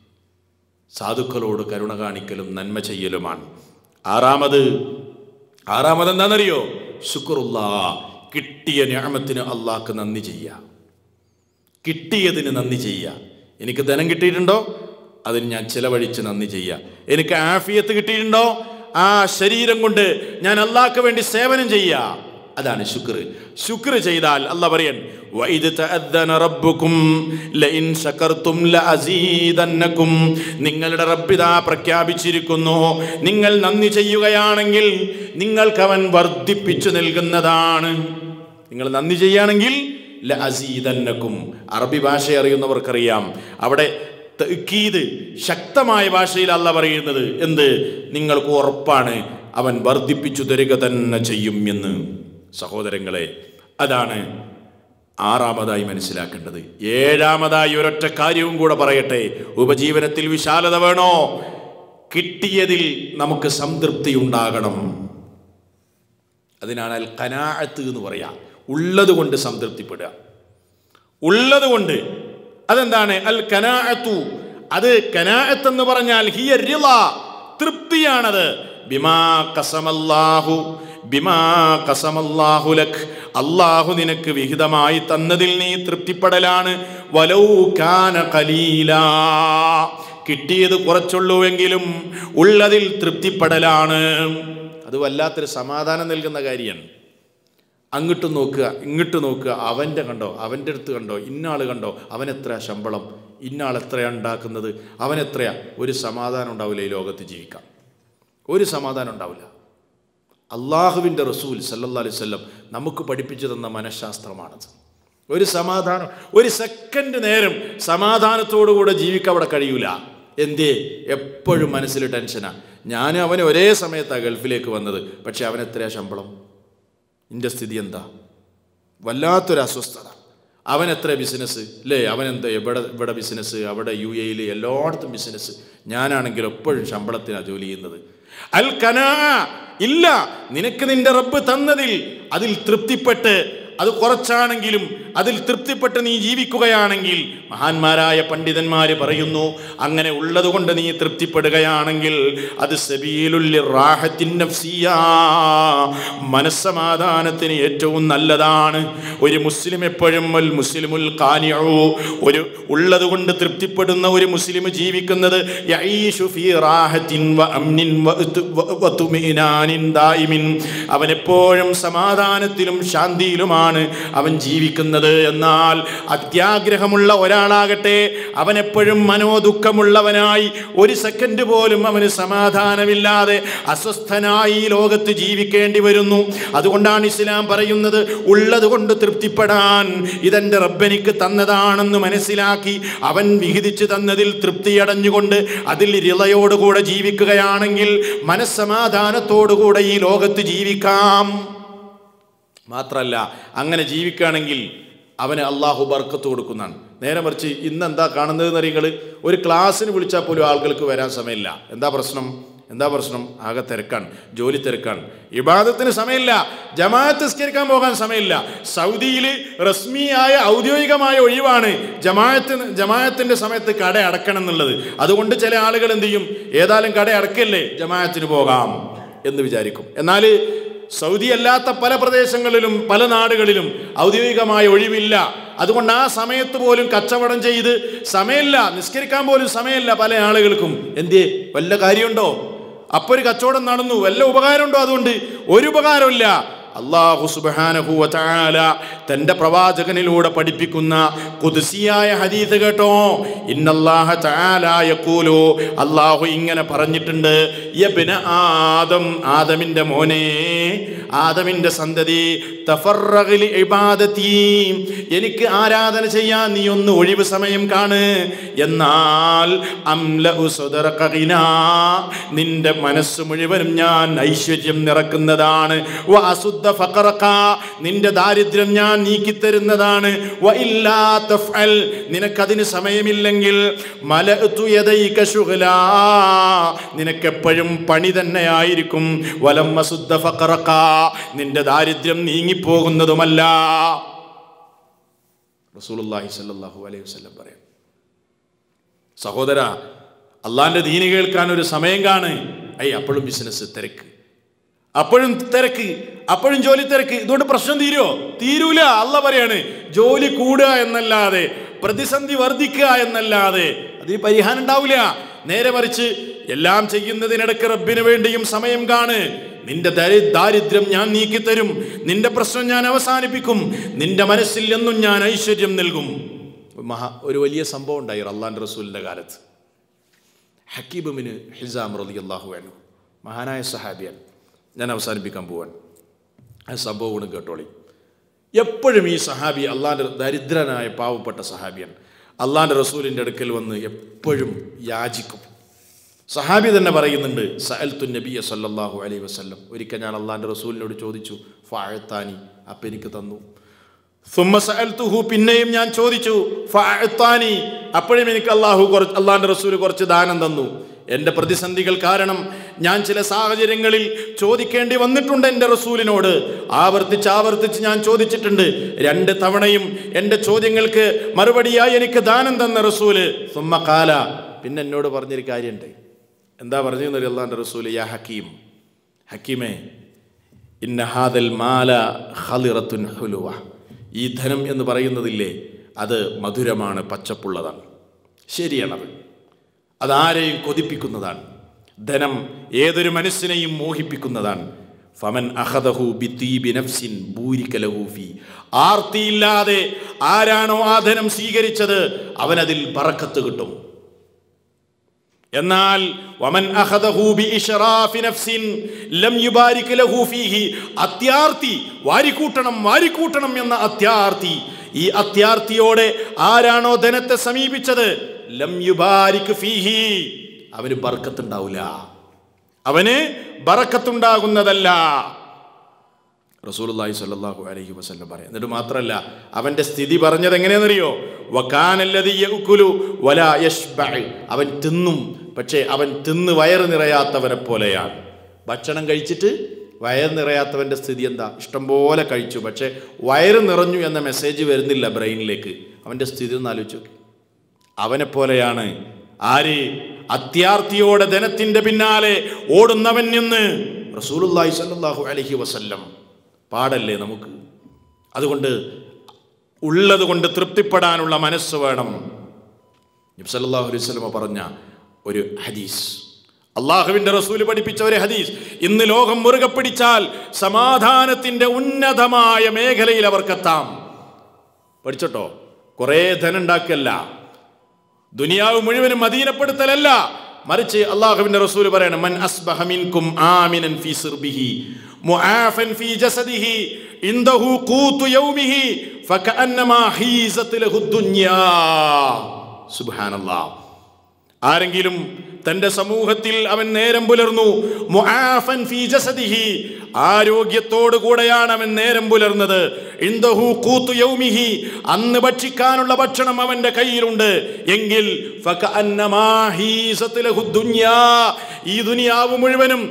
സാധുക്കളോട് കരുണ കാണിക്കലും നന്മ ചെയ്യലുമാണ് ആറാമത് ആറാമത് എന്താണെന്നറിയോ ശുക്രുല്ലാ കിട്ടിയ ഞാമത്തിന് അള്ളാഹ്ക്ക് നന്ദി ചെയ്യുക കിട്ടിയതിന് നന്ദി ചെയ്യുക എനിക്ക് ധനം കിട്ടിയിട്ടുണ്ടോ അതിന് ഞാൻ ചിലവഴിച്ച് നന്ദി ചെയ്യുക എനിക്ക് ആഫിയത്ത് കിട്ടിയിട്ടുണ്ടോ ആ ശരീരം കൊണ്ട് ഞാൻ അള്ളാഹ്ക്ക് വേണ്ടി സേവനം ചെയ്യുക അതാണ് ശുക്ർ ശുക്ർ ചെയ്താൽ അല്ല പറയൻ വൈദ് തഅദ്ദന റബ്ബുക്കും ലഇൻ ശകർതും ലഅസീദന്നകും നിങ്ങളുടെ റബ്ബിതാ പ്രഖ്യാപിച്ചിരിക്കുന്നു നിങ്ങൾ നന്ദി ചെയ്യുകയാണെങ്കിൽ നിങ്ങൾക്ക് അവൻ വർദ്ധിപ്പിച്ചു നൽകുന്നതാണ് നിങ്ങൾ നന്ദി ചെയ്യുകയാണെങ്കിൽ ലഅസീദന്നകും അറബി ഭാഷ അറിയുന്നവർക്കറിയാം അവിടെ തഅക്കീദ് ശക്തമായ ഭാഷയിൽ അല്ല പറയുന്നത് എന്ത് നിങ്ങൾക്ക് ഉറപ്പാണ് അവൻ വർദ്ധിപ്പിച്ചു തരിക തന്നെ ചെയ്യും എന്ന് സഹോദരങ്ങളെ അതാണ് ആറാമതായി മനസ്സിലാക്കേണ്ടത് ഏഴാമതായി ഒരൊറ്റ കാര്യവും കൂടെ പറയട്ടെ ഉപജീവനത്തിൽ വിശാലത വേണോ കിട്ടിയതിൽ നമുക്ക് സംതൃപ്തി ഉണ്ടാകണം അതിനാണ് അൽ കനാഅത്ത് എന്ന് പറയാം ഉള്ളത് കൊണ്ട് സംതൃപ്തിപ്പെടുക ഉള്ളത് കൊണ്ട് അതെന്താണ് അൽ കനാഅത്തു അത് കനാഅത്ത് എന്ന് പറഞ്ഞാൽ ഹിയ റിള തൃപ്തിയാണത് ബിമാ കസമല്ലാഹു ബിമാ കസമല്ലാഹു ലക് അള്ളാഹു നിനക്ക് വിഹിതമായി തന്നതിൽ നീ തൃപ്തിപ്പെടലാണ് വലൗ കാന കലീലാ കിട്ടിയത് കുറച്ചുള്ളൂവെങ്കിലും ഉള്ളതിൽ തൃപ്തിപ്പെടലാണ് അത് വല്ലാത്തൊരു സമാധാനം നൽകുന്ന കാര്യമാണ് അങ്ങോട്ട് നോക്കുക ഇങ്ങോട്ട് നോക്കുക അവൻ്റെ കണ്ടോ അവൻ്റെ അടുത്ത് കണ്ടോ ഇന്നാൾ കണ്ടോ അവൻ എത്ര ശമ്പളം ഇന്നാൾ എത്രയാണ് ഉണ്ടാക്കുന്നത് അവൻ എത്രയാ ഒരു സമാധാനം ഉണ്ടാവില്ല ഈ ലോകത്ത് ജീവിക്കാം ഒരു സമാധാനം ഉണ്ടാവില്ല അള്ളാഹുവിൻ്റെ റസൂൽ സല്ലല്ലാ അലൈഹി വസല്ലം നമുക്ക് പഠിപ്പിച്ചു തന്ന മനഃശാസ്ത്രമാണത് ഒരു സമാധാനം ഒരു സെക്കൻഡ് നേരം സമാധാനത്തോടുകൂടെ ജീവിക്കാൻ അവിടെ കഴിയൂല എന്തേ എപ്പോഴും മനസ്സിൽ ടെൻഷനാ ഞാൻ അവന് ഒരേ സമയത്താണ് ഗൾഫിലേക്ക് വന്നത് പക്ഷെ അവൻ എത്രയാ ശമ്പളം എൻ്റെ സ്ഥിതി എന്താ വല്ലാത്തൊരു അസ്വസ്ഥത അവൻ എത്ര ബിസിനസ് അല്ലേ അവൻ എന്താ ഇവിടെ ഇവിടെ ബിസിനസ് അവിടെ യു എയിൽ എല്ലായിടത്തും ബിസിനസ് ഞാനാണെങ്കിൽ എപ്പോഴും ശമ്പളത്തിനാണ് ജോലി ചെയ്യുന്നത് അൽ കനാ ഇല്ല നിനക്ക് നിന്റെ റബ്ബ് തന്നതിൽ അതിൽ തൃപ്തിപ്പെട്ട് അത് കുറച്ചാണെങ്കിലും അതിൽ തൃപ്തിപ്പെട്ട് നീ ജീവിക്കുകയാണെങ്കിൽ മഹാന്മാരായ പണ്ഡിതന്മാർ പറയുന്നു അങ്ങനെ ഉള്ളത് കൊണ്ട് നീ തൃപ്തിപ്പെടുകയാണെങ്കിൽ അത് സബീലുല്ലി റാഹത്തിൻ നഫ്സിയാ മനസ്സമാധാനത്തിന് ഏറ്റവും നല്ലതാണ് ഒരു മുസ്ലിം എപ്പോഴും അൽ മുസ്ലിമുൽ കാനിയു ഒരു ഉള്ളത് കൊണ്ട് തൃപ്തിപ്പെടുന്ന ഒരു മുസ്ലിം ജീവിക്കുന്നത് യഈഷു ഫീ റാഹത്തിൻ വ അംനിൻ വ ഇത്ത് വ- വ തുമീനാനിൻ ദായിമിൻ അവൻ എപ്പോഴും സമാധാനത്തിലും ശാന്തിയിലുമാണ് അവൻ ജീവിക്കുന്നത് എന്നാൽ അത്യാഗ്രഹമുള്ള ഒരാളാകട്ടെ അവൻ എപ്പോഴും മനോദുഃഖമുള്ളവനായി ഒരു സെക്കൻഡ് പോലും അവന് സമാധാനമില്ലാതെ അസ്വസ്ഥനായി ഈ ലോകത്ത് ജീവിക്കേണ്ടി വരുന്നു അതുകൊണ്ടാണ് ഇസ്ലാം പറയുന്നത് ഉള്ളത് കൊണ്ട് തൃപ്തിപ്പെടാൻ ഇതെൻ്റെ റബ്ബനിക്ക് തന്നതാണെന്ന് മനസ്സിലാക്കി അവൻ വിഹിതിച്ചു തന്നതിൽ തൃപ്തിയടഞ്ഞുകൊണ്ട് അതിൽ റിളയോടുകൂടെ ജീവിക്കുകയാണെങ്കിൽ മനസ്സമാധാനത്തോടുകൂടെ ഈ ലോകത്ത് ജീവിക്കാം മാത്രല്ല അങ്ങനെ ജീവിക്കുകയാണെങ്കിൽ അവന് അള്ളാഹു ബർക്കത്ത് കൊടുക്കുന്നതാണ് നേരെ മറിച്ച് ഇന്ന് എന്താ കാണുന്നത് നിങ്ങൾ ഒരു ക്ലാസ്സിന് വിളിച്ചാൽ പോലും ആളുകൾക്ക് വരാൻ സമയമില്ല എന്താ പ്രശ്നം എന്താ പ്രശ്നം ആകെ തിരക്കാണ് ജോലി തിരക്കാണ് ഇബാദത്തിന് സമയമില്ല ജമാഅത്ത് നിസ്കരിക്കാൻ പോകാൻ സമയമില്ല സൗദിയിൽ റസ്മിയായ ഔദ്യോഗികമായ ഒഴിവാണ് ജമാഅത്തിന് ജമാഅത്തിന്റെ സമയത്ത് കട അടക്കണം എന്നുള്ളത് അതുകൊണ്ട് ചില ആളുകൾ എന്ത് ചെയ്യും ഏതായാലും കട അടക്കല്ലേ ജമാഅത്തിന് പോകാം എന്ന് വിചാരിക്കും എന്നാൽ സൗദി അല്ലാത്ത പല പ്രദേശങ്ങളിലും പല നാടുകളിലും ഔദ്യോഗികമായ ഒഴിവില്ല അതുകൊണ്ട് ആ സമയത്ത് പോലും കച്ചവടം ചെയ്ത് സമയമില്ല നിസ്കരിക്കാൻ പോലും സമയമില്ല പല ആളുകൾക്കും എന്തേ വല്ല കാര്യമുണ്ടോ അപ്പൊ ഒരു കച്ചവടം നടന്നു വല്ല ഉപകാരമുണ്ടോ അതുകൊണ്ട് ഒരു ഉപകാരമില്ല അള്ളാഹു സുബ്ഹാനഹു വ തആല തന്റെ പ്രവാചകനിലൂടെ പഠിപ്പിക്കുന്ന കുദ്സിയായ ഹദീസ് കേട്ടോ ഇന്നല്ലാഹ തആല യഖൂലു അള്ളാഹു ഇങ്ങനെ പറഞ്ഞിട്ടുണ്ട് യബ്ന ആദം ആദമിന്റെ മോനെ ആദമിന്റെ സന്തതി തഫറഗ് ലി ഇബാദതി എനിക്ക് ആരാധന ചെയ്യാൻ നീ ഒന്ന് ഒഴിവ് സമയം കാണ് എന്നാൽ അംലഉ സദറക ഗിനാ നിന്റെ മനസ്സ് മുഴുവനും ഞാൻ ഐശ്വര്യം നിറക്കുന്നതാണ് വ അസുദ്ധ ഫഖറക നിന്റെ ദാരിദ്ര്യം ഞാൻ നീക്കിത്തരുന്നതാണ് വ ഇല്ലാ തഫ്അൽ നിനക്കതിന് സമയമില്ലെങ്കിൽ മലഅതു യദൈക ശുഗ്ലാ നിനക്കെപ്പോഴും പണി തന്നെയായിരിക്കും വലം അസുദ്ധ ഫഖറക നിന്റെ ദാരിദ്ര്യം നീങ്ങിപ്പോകുന്നതുമല്ല റസൂലുള്ളാഹി സ്വല്ലല്ലാഹു അലൈഹി വസല്ലം പറയാം സഹോദര അള്ളാന്റെ ദീന് കേൾക്കാൻ ഒരു സമയം കാണ് ഐ അപ്പോഴും ബിസിനസ് തിരക്ക് അപ്പോഴും തിരക്ക് അപ്പോഴും ജോലി തിരക്ക് ഇതുകൊണ്ട് പ്രശ്നം തീരുമോ തീരൂല അല്ല പറയാണ് ജോലി കൂടുക എന്നല്ലാതെ പ്രതിസന്ധി വർദ്ധിക്കുക എന്നല്ലാതെ അതിന് പരിഹാരം ഉണ്ടാവില്ല നേരെ മറിച്ച് എല്ലാം ചെയ്യുന്നതിനിടയ്ക്ക് റബ്ബിന് വേണ്ടിയും സമയം കാണ് നിന്റെ ദരി ദാരിദ്ര്യം ഞാൻ നീക്കിത്തരും നിന്റെ പ്രശ്നം ഞാൻ അവസാനിപ്പിക്കും നിന്റെ മനസ്സിൽ എന്നും ഞാൻ ഐശ്വര്യം നൽകും മഹാ ഒരു വലിയ സംഭവം ഉണ്ടായി അള്ളാൻ്റെ റസൂലിൻ്റെ കാലത്ത് ഹക്കീബുമിന് ഹിസാം റലി അള്ളാഹു അനു മഹാനായ സഹാബിയൻ ഞാൻ അവസാനിപ്പിക്കാൻ പോവാൻ ആ സംഭവം കൂടെ കേട്ടോളി എപ്പോഴും ഈ സഹാബി അള്ളാൻ്റെ ദരിദ്രനായ പാവപ്പെട്ട സഹാബിയൻ അള്ളാൻ്റെ റസൂലിൻ്റെ അടുക്കൽ വന്ന് എപ്പോഴും യാചിക്കും സഹാബി തന്നെ പറയുന്നുണ്ട് സഅൽത്തു നബിയ സല്ലല്ലാഹു അലൈഹി വസല്ലം ഒരിക്കൽ ഞാൻ അള്ളാഹിൻ്റെ റസൂലിനോട് ചോദിച്ചു ഫാഴത്താനി അപ്പം എനിക്ക് തന്നു സുമ്മ സഅൽത്തുഹു പിന്നെയും ഞാൻ ചോദിച്ചു ഫഅത്താനി അപ്പോഴും എനിക്ക് അള്ളാഹു കുറച്ച് അള്ളാഹിൻ്റെ റസൂൽ കുറച്ച് ദാനം തന്നു എൻ്റെ പ്രതിസന്ധികൾ കാരണം ഞാൻ ചില സാഹചര്യങ്ങളിൽ ചോദിക്കേണ്ടി വന്നിട്ടുണ്ട് എൻ്റെ റസൂലിനോട് ആവർത്തിച്ച് ആവർത്തിച്ച് ഞാൻ ചോദിച്ചിട്ടുണ്ട് രണ്ട് തവണയും എൻ്റെ ചോദ്യങ്ങൾക്ക് മറുപടിയായി എനിക്ക് ദാനം തന്ന റസൂല് സുമ്മ കാല പിന്നെ എന്നോട് പറഞ്ഞൊരു കാര്യമുണ്ട് എന്താ പറഞ്ഞു അള്ളാഹിൻ്റെ റസൂല് യാ ഹക്കീം ഹക്കീമേ ഇന്ന ഹാദൽ മാല ഖലിറത്തുൻ ഹുലുവ ഈ ധനം എന്ന് പറയുന്നതില്ലേ അത് മധുരമാണ് പച്ചപ്പുള്ളതാണ് ശരിയാണത് അതാരെയും കൊതിപ്പിക്കുന്നതാണ് ധനം ഏതൊരു മനസ്സിനെയും മോഹിപ്പിക്കുന്നതാണ് ഫമൻ അഹദഹു ബിത്തീബി നഫ്സിൻ ബൂരിക്കലഹു ഫീ ആർത്തിയില്ലാതെ ആരാണോ ആ ധനം സ്വീകരിച്ചത് അവനതിൽ പറക്കത്ത് കിട്ടും എന്നാൽ വമൻ അഖദഹു ബിഇശ്റാഫി നഫ്സിൻ ലം യുബാരിക് ലഹു ഫീഹി അത്യാർത്തി വാരിക്കൂട്ടണം വാരിക്കൂട്ടണം എന്ന അത്യാർത്തി ഈ അത്യാർത്തിയോടെ ആരാണോ ധനത്തെ സമീപിച്ചത് ലം യുബാരിക് ഫീഹി അവന് ബർക്കത്തുണ്ടാവില്ല അവന് ബറക്കത്തുണ്ടാകുന്നതല്ല റസൂലുള്ളാഹി സ്വല്ലല്ലാഹു അലൈഹി വസല്ലം പറയാം എന്നിട്ട് മാത്രമല്ല അവന്റെ സ്ഥിതി പറഞ്ഞത് എങ്ങനെയാണെന്നറിയോ വക്കാനല്ലതി യഅ്കുലു വലാ യശ്ബഅ അവൻ തിന്നും പക്ഷേ അവൻ തിന്ന് വയറ് നിറയാത്തവനെ പോലെയാണ് ഭക്ഷണം കഴിച്ചിട്ട് വയറ് നിറയാത്തവന്റെ സ്ഥിതി എന്താ ഇഷ്ടംപോലെ കഴിച്ചു പക്ഷേ വയറ് നിറഞ്ഞു എന്ന മെസ്സേജ് വരുന്നില്ല ബ്രെയിനിലേക്ക് അവന്റെ സ്ഥിതി ഒന്ന് ആലോചിച്ച് നോക്ക് അവനെ പോലെയാണ് ആര് അത്യാർത്തിയോടെ ധനത്തിന്റെ പിന്നാലെ ഓടുന്നവൻ എന്ന് റസൂലുള്ളാഹി സ്വല്ലല്ലാഹു അലൈഹി വസല്ലം പാടല്ലേ നമുക്ക് അതുകൊണ്ട് ഉള്ളത് കൊണ്ട് തൃപ്തിപ്പെടാനുള്ള മനസ്സ് വേണം നബി സല്ലല്ലാഹു അലൈഹി വസല്ലമ പറഞ്ഞ ഒരു ഹദീസ് അള്ളാഹുവിന്റെ റസൂല് പഠിപ്പിച്ച ഒരു ഹദീസ് ഇന്ന് ലോകം മുറുകെ പിടിച്ചാൽ സമാധാനത്തിന്റെ ഉന്നതമായ മേഖലയിൽ അവർക്കെത്താം പഠിച്ചോട്ടോ കുറേ ധനം ഉണ്ടാക്കല്ല ദുനിയാവ് മുഴുവനും അധീനപ്പെടുത്തലല്ല മറിച്ച് അള്ളാഹുവിന്റെ റസൂല് പറയണം മൻ അസ്ബഹ മിൻകും ആമിനൻ ഫീ സിർബിഹി മുആഫൻ ഫീ ജസദിഹി ഇൻദഹു ഖൂതു യൗമിഹി ഫകഅന്നമാ ഹീസത് ലഹു ദുനിയാ സുബ്ഹാനല്ലാഹ് ആരെങ്കിലും തന്റെ സമൂഹത്തിൽ അവൻ നേരം പുലർന്നു മുആഫൻ ഫീ ജസദിഹി ആരോഗ്യത്തോടു കൂടെയാണ് അവൻ നേരം പുലർന്നത് ഇൻദഹു ഖൂതു യൗമിഹി അന്ന് ഭക്ഷിക്കാനുള്ള ഭക്ഷണം അവന്റെ കയ്യിലുണ്ട് എങ്കിൽ ഫകഅന്നമാ ഹീസത് ലഹു ദുനിയാ ഈ ദുനിയാവ് മുഴുവനും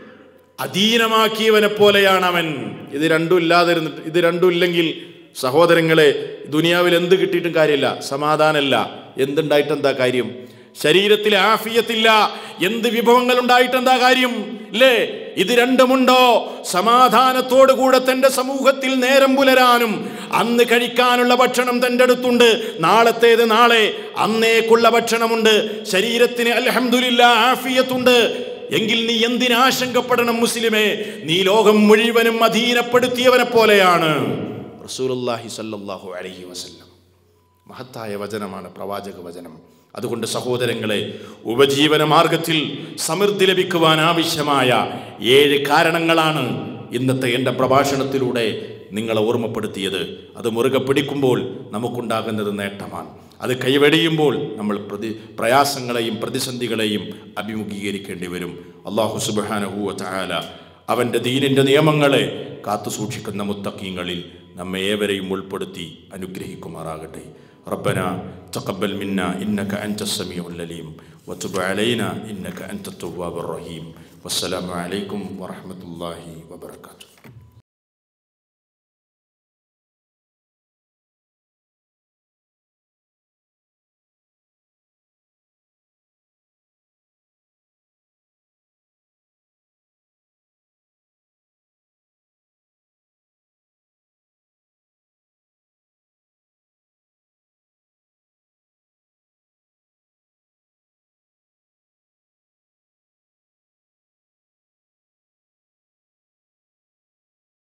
അധീനമാക്കിയവനെ പോലെയാണ് അവൻ ഇത് രണ്ടും ഇല്ലാതിരുന്നിട്ട് ഇത് രണ്ടും ഇല്ലെങ്കിൽ സഹോദരങ്ങളെ ദുനിയാവിൽ എന്ത് കിട്ടിയിട്ടും കാര്യമില്ല സമാധാനമല്ല എന്തുണ്ടായിട്ട് എന്താ കാര്യം ശരീരത്തിൽ ആഫിയത്തില്ല എന്ത് വിഭവങ്ങൾ ഉണ്ടായിട്ട് എന്താ കാര്യം അല്ലേ ഇത് രണ്ടുമുണ്ടോ സമാധാനത്തോടു കൂടെ തന്റെ സമൂഹത്തിൽ നേരം പുലരാനും അന്ന് കഴിക്കാനുള്ള ഭക്ഷണം തൻ്റെ അടുത്തുണ്ട് നാളത്തേത് നാളെ അന്നേക്കുള്ള ഭക്ഷണമുണ്ട് ശരീരത്തിന് അൽഹംദുലില്ല ആഫിയത്തുണ്ട് എങ്കിൽ നീ എന്തിനാശങ്കപ്പെടണം മുസ്ലിമേ നീ ലോകം മുഴുവനും അധീനപ്പെടുത്തിയവനെ പോലെയാണ് റസൂലുള്ളാഹി സല്ലല്ലാഹു അലൈഹി വസല്ലം മഹത്തായ വചനമാണ് പ്രവാചക വചനം അതുകൊണ്ട് സഹോദരങ്ങളെ ഉപജീവന മാർഗത്തിൽ സമൃദ്ധി ലഭിക്കുവാൻ ആവശ്യമായ ഏഴ് കാരണങ്ങളാണ് ഇന്നത്തെ എൻ്റെ പ്രഭാഷണത്തിലൂടെ നിങ്ങളെ ഓർമ്മപ്പെടുത്തിയത് അത് മുറുകെ പിടിക്കുമ്പോൾ നമുക്കുണ്ടാകുന്നത് നേട്ടമാണ് അത് കൈവെടിയുമ്പോൾ നമ്മൾ പ്രതി പ്രയാസങ്ങളെയും പ്രതിസന്ധികളെയും അഭിമുഖീകരിക്കേണ്ടി വരും അള്ളാഹു സുബാനഹുവ ചായാല അവൻ്റെ ദീനിൻ്റെ നിയമങ്ങളെ കാത്തു സൂക്ഷിക്കുന്ന മുത്തക്കീങ്ങളിൽ നമ്മെ ഏവരെയും ഉൾപ്പെടുത്തി അനുഗ്രഹിക്കുമാറാകട്ടെ ربنا تقبل منا إنك أنت السميع العليم وتب علينا إنك أنت التواب الرحيم والسلام عليكم ورحمة الله وبركاته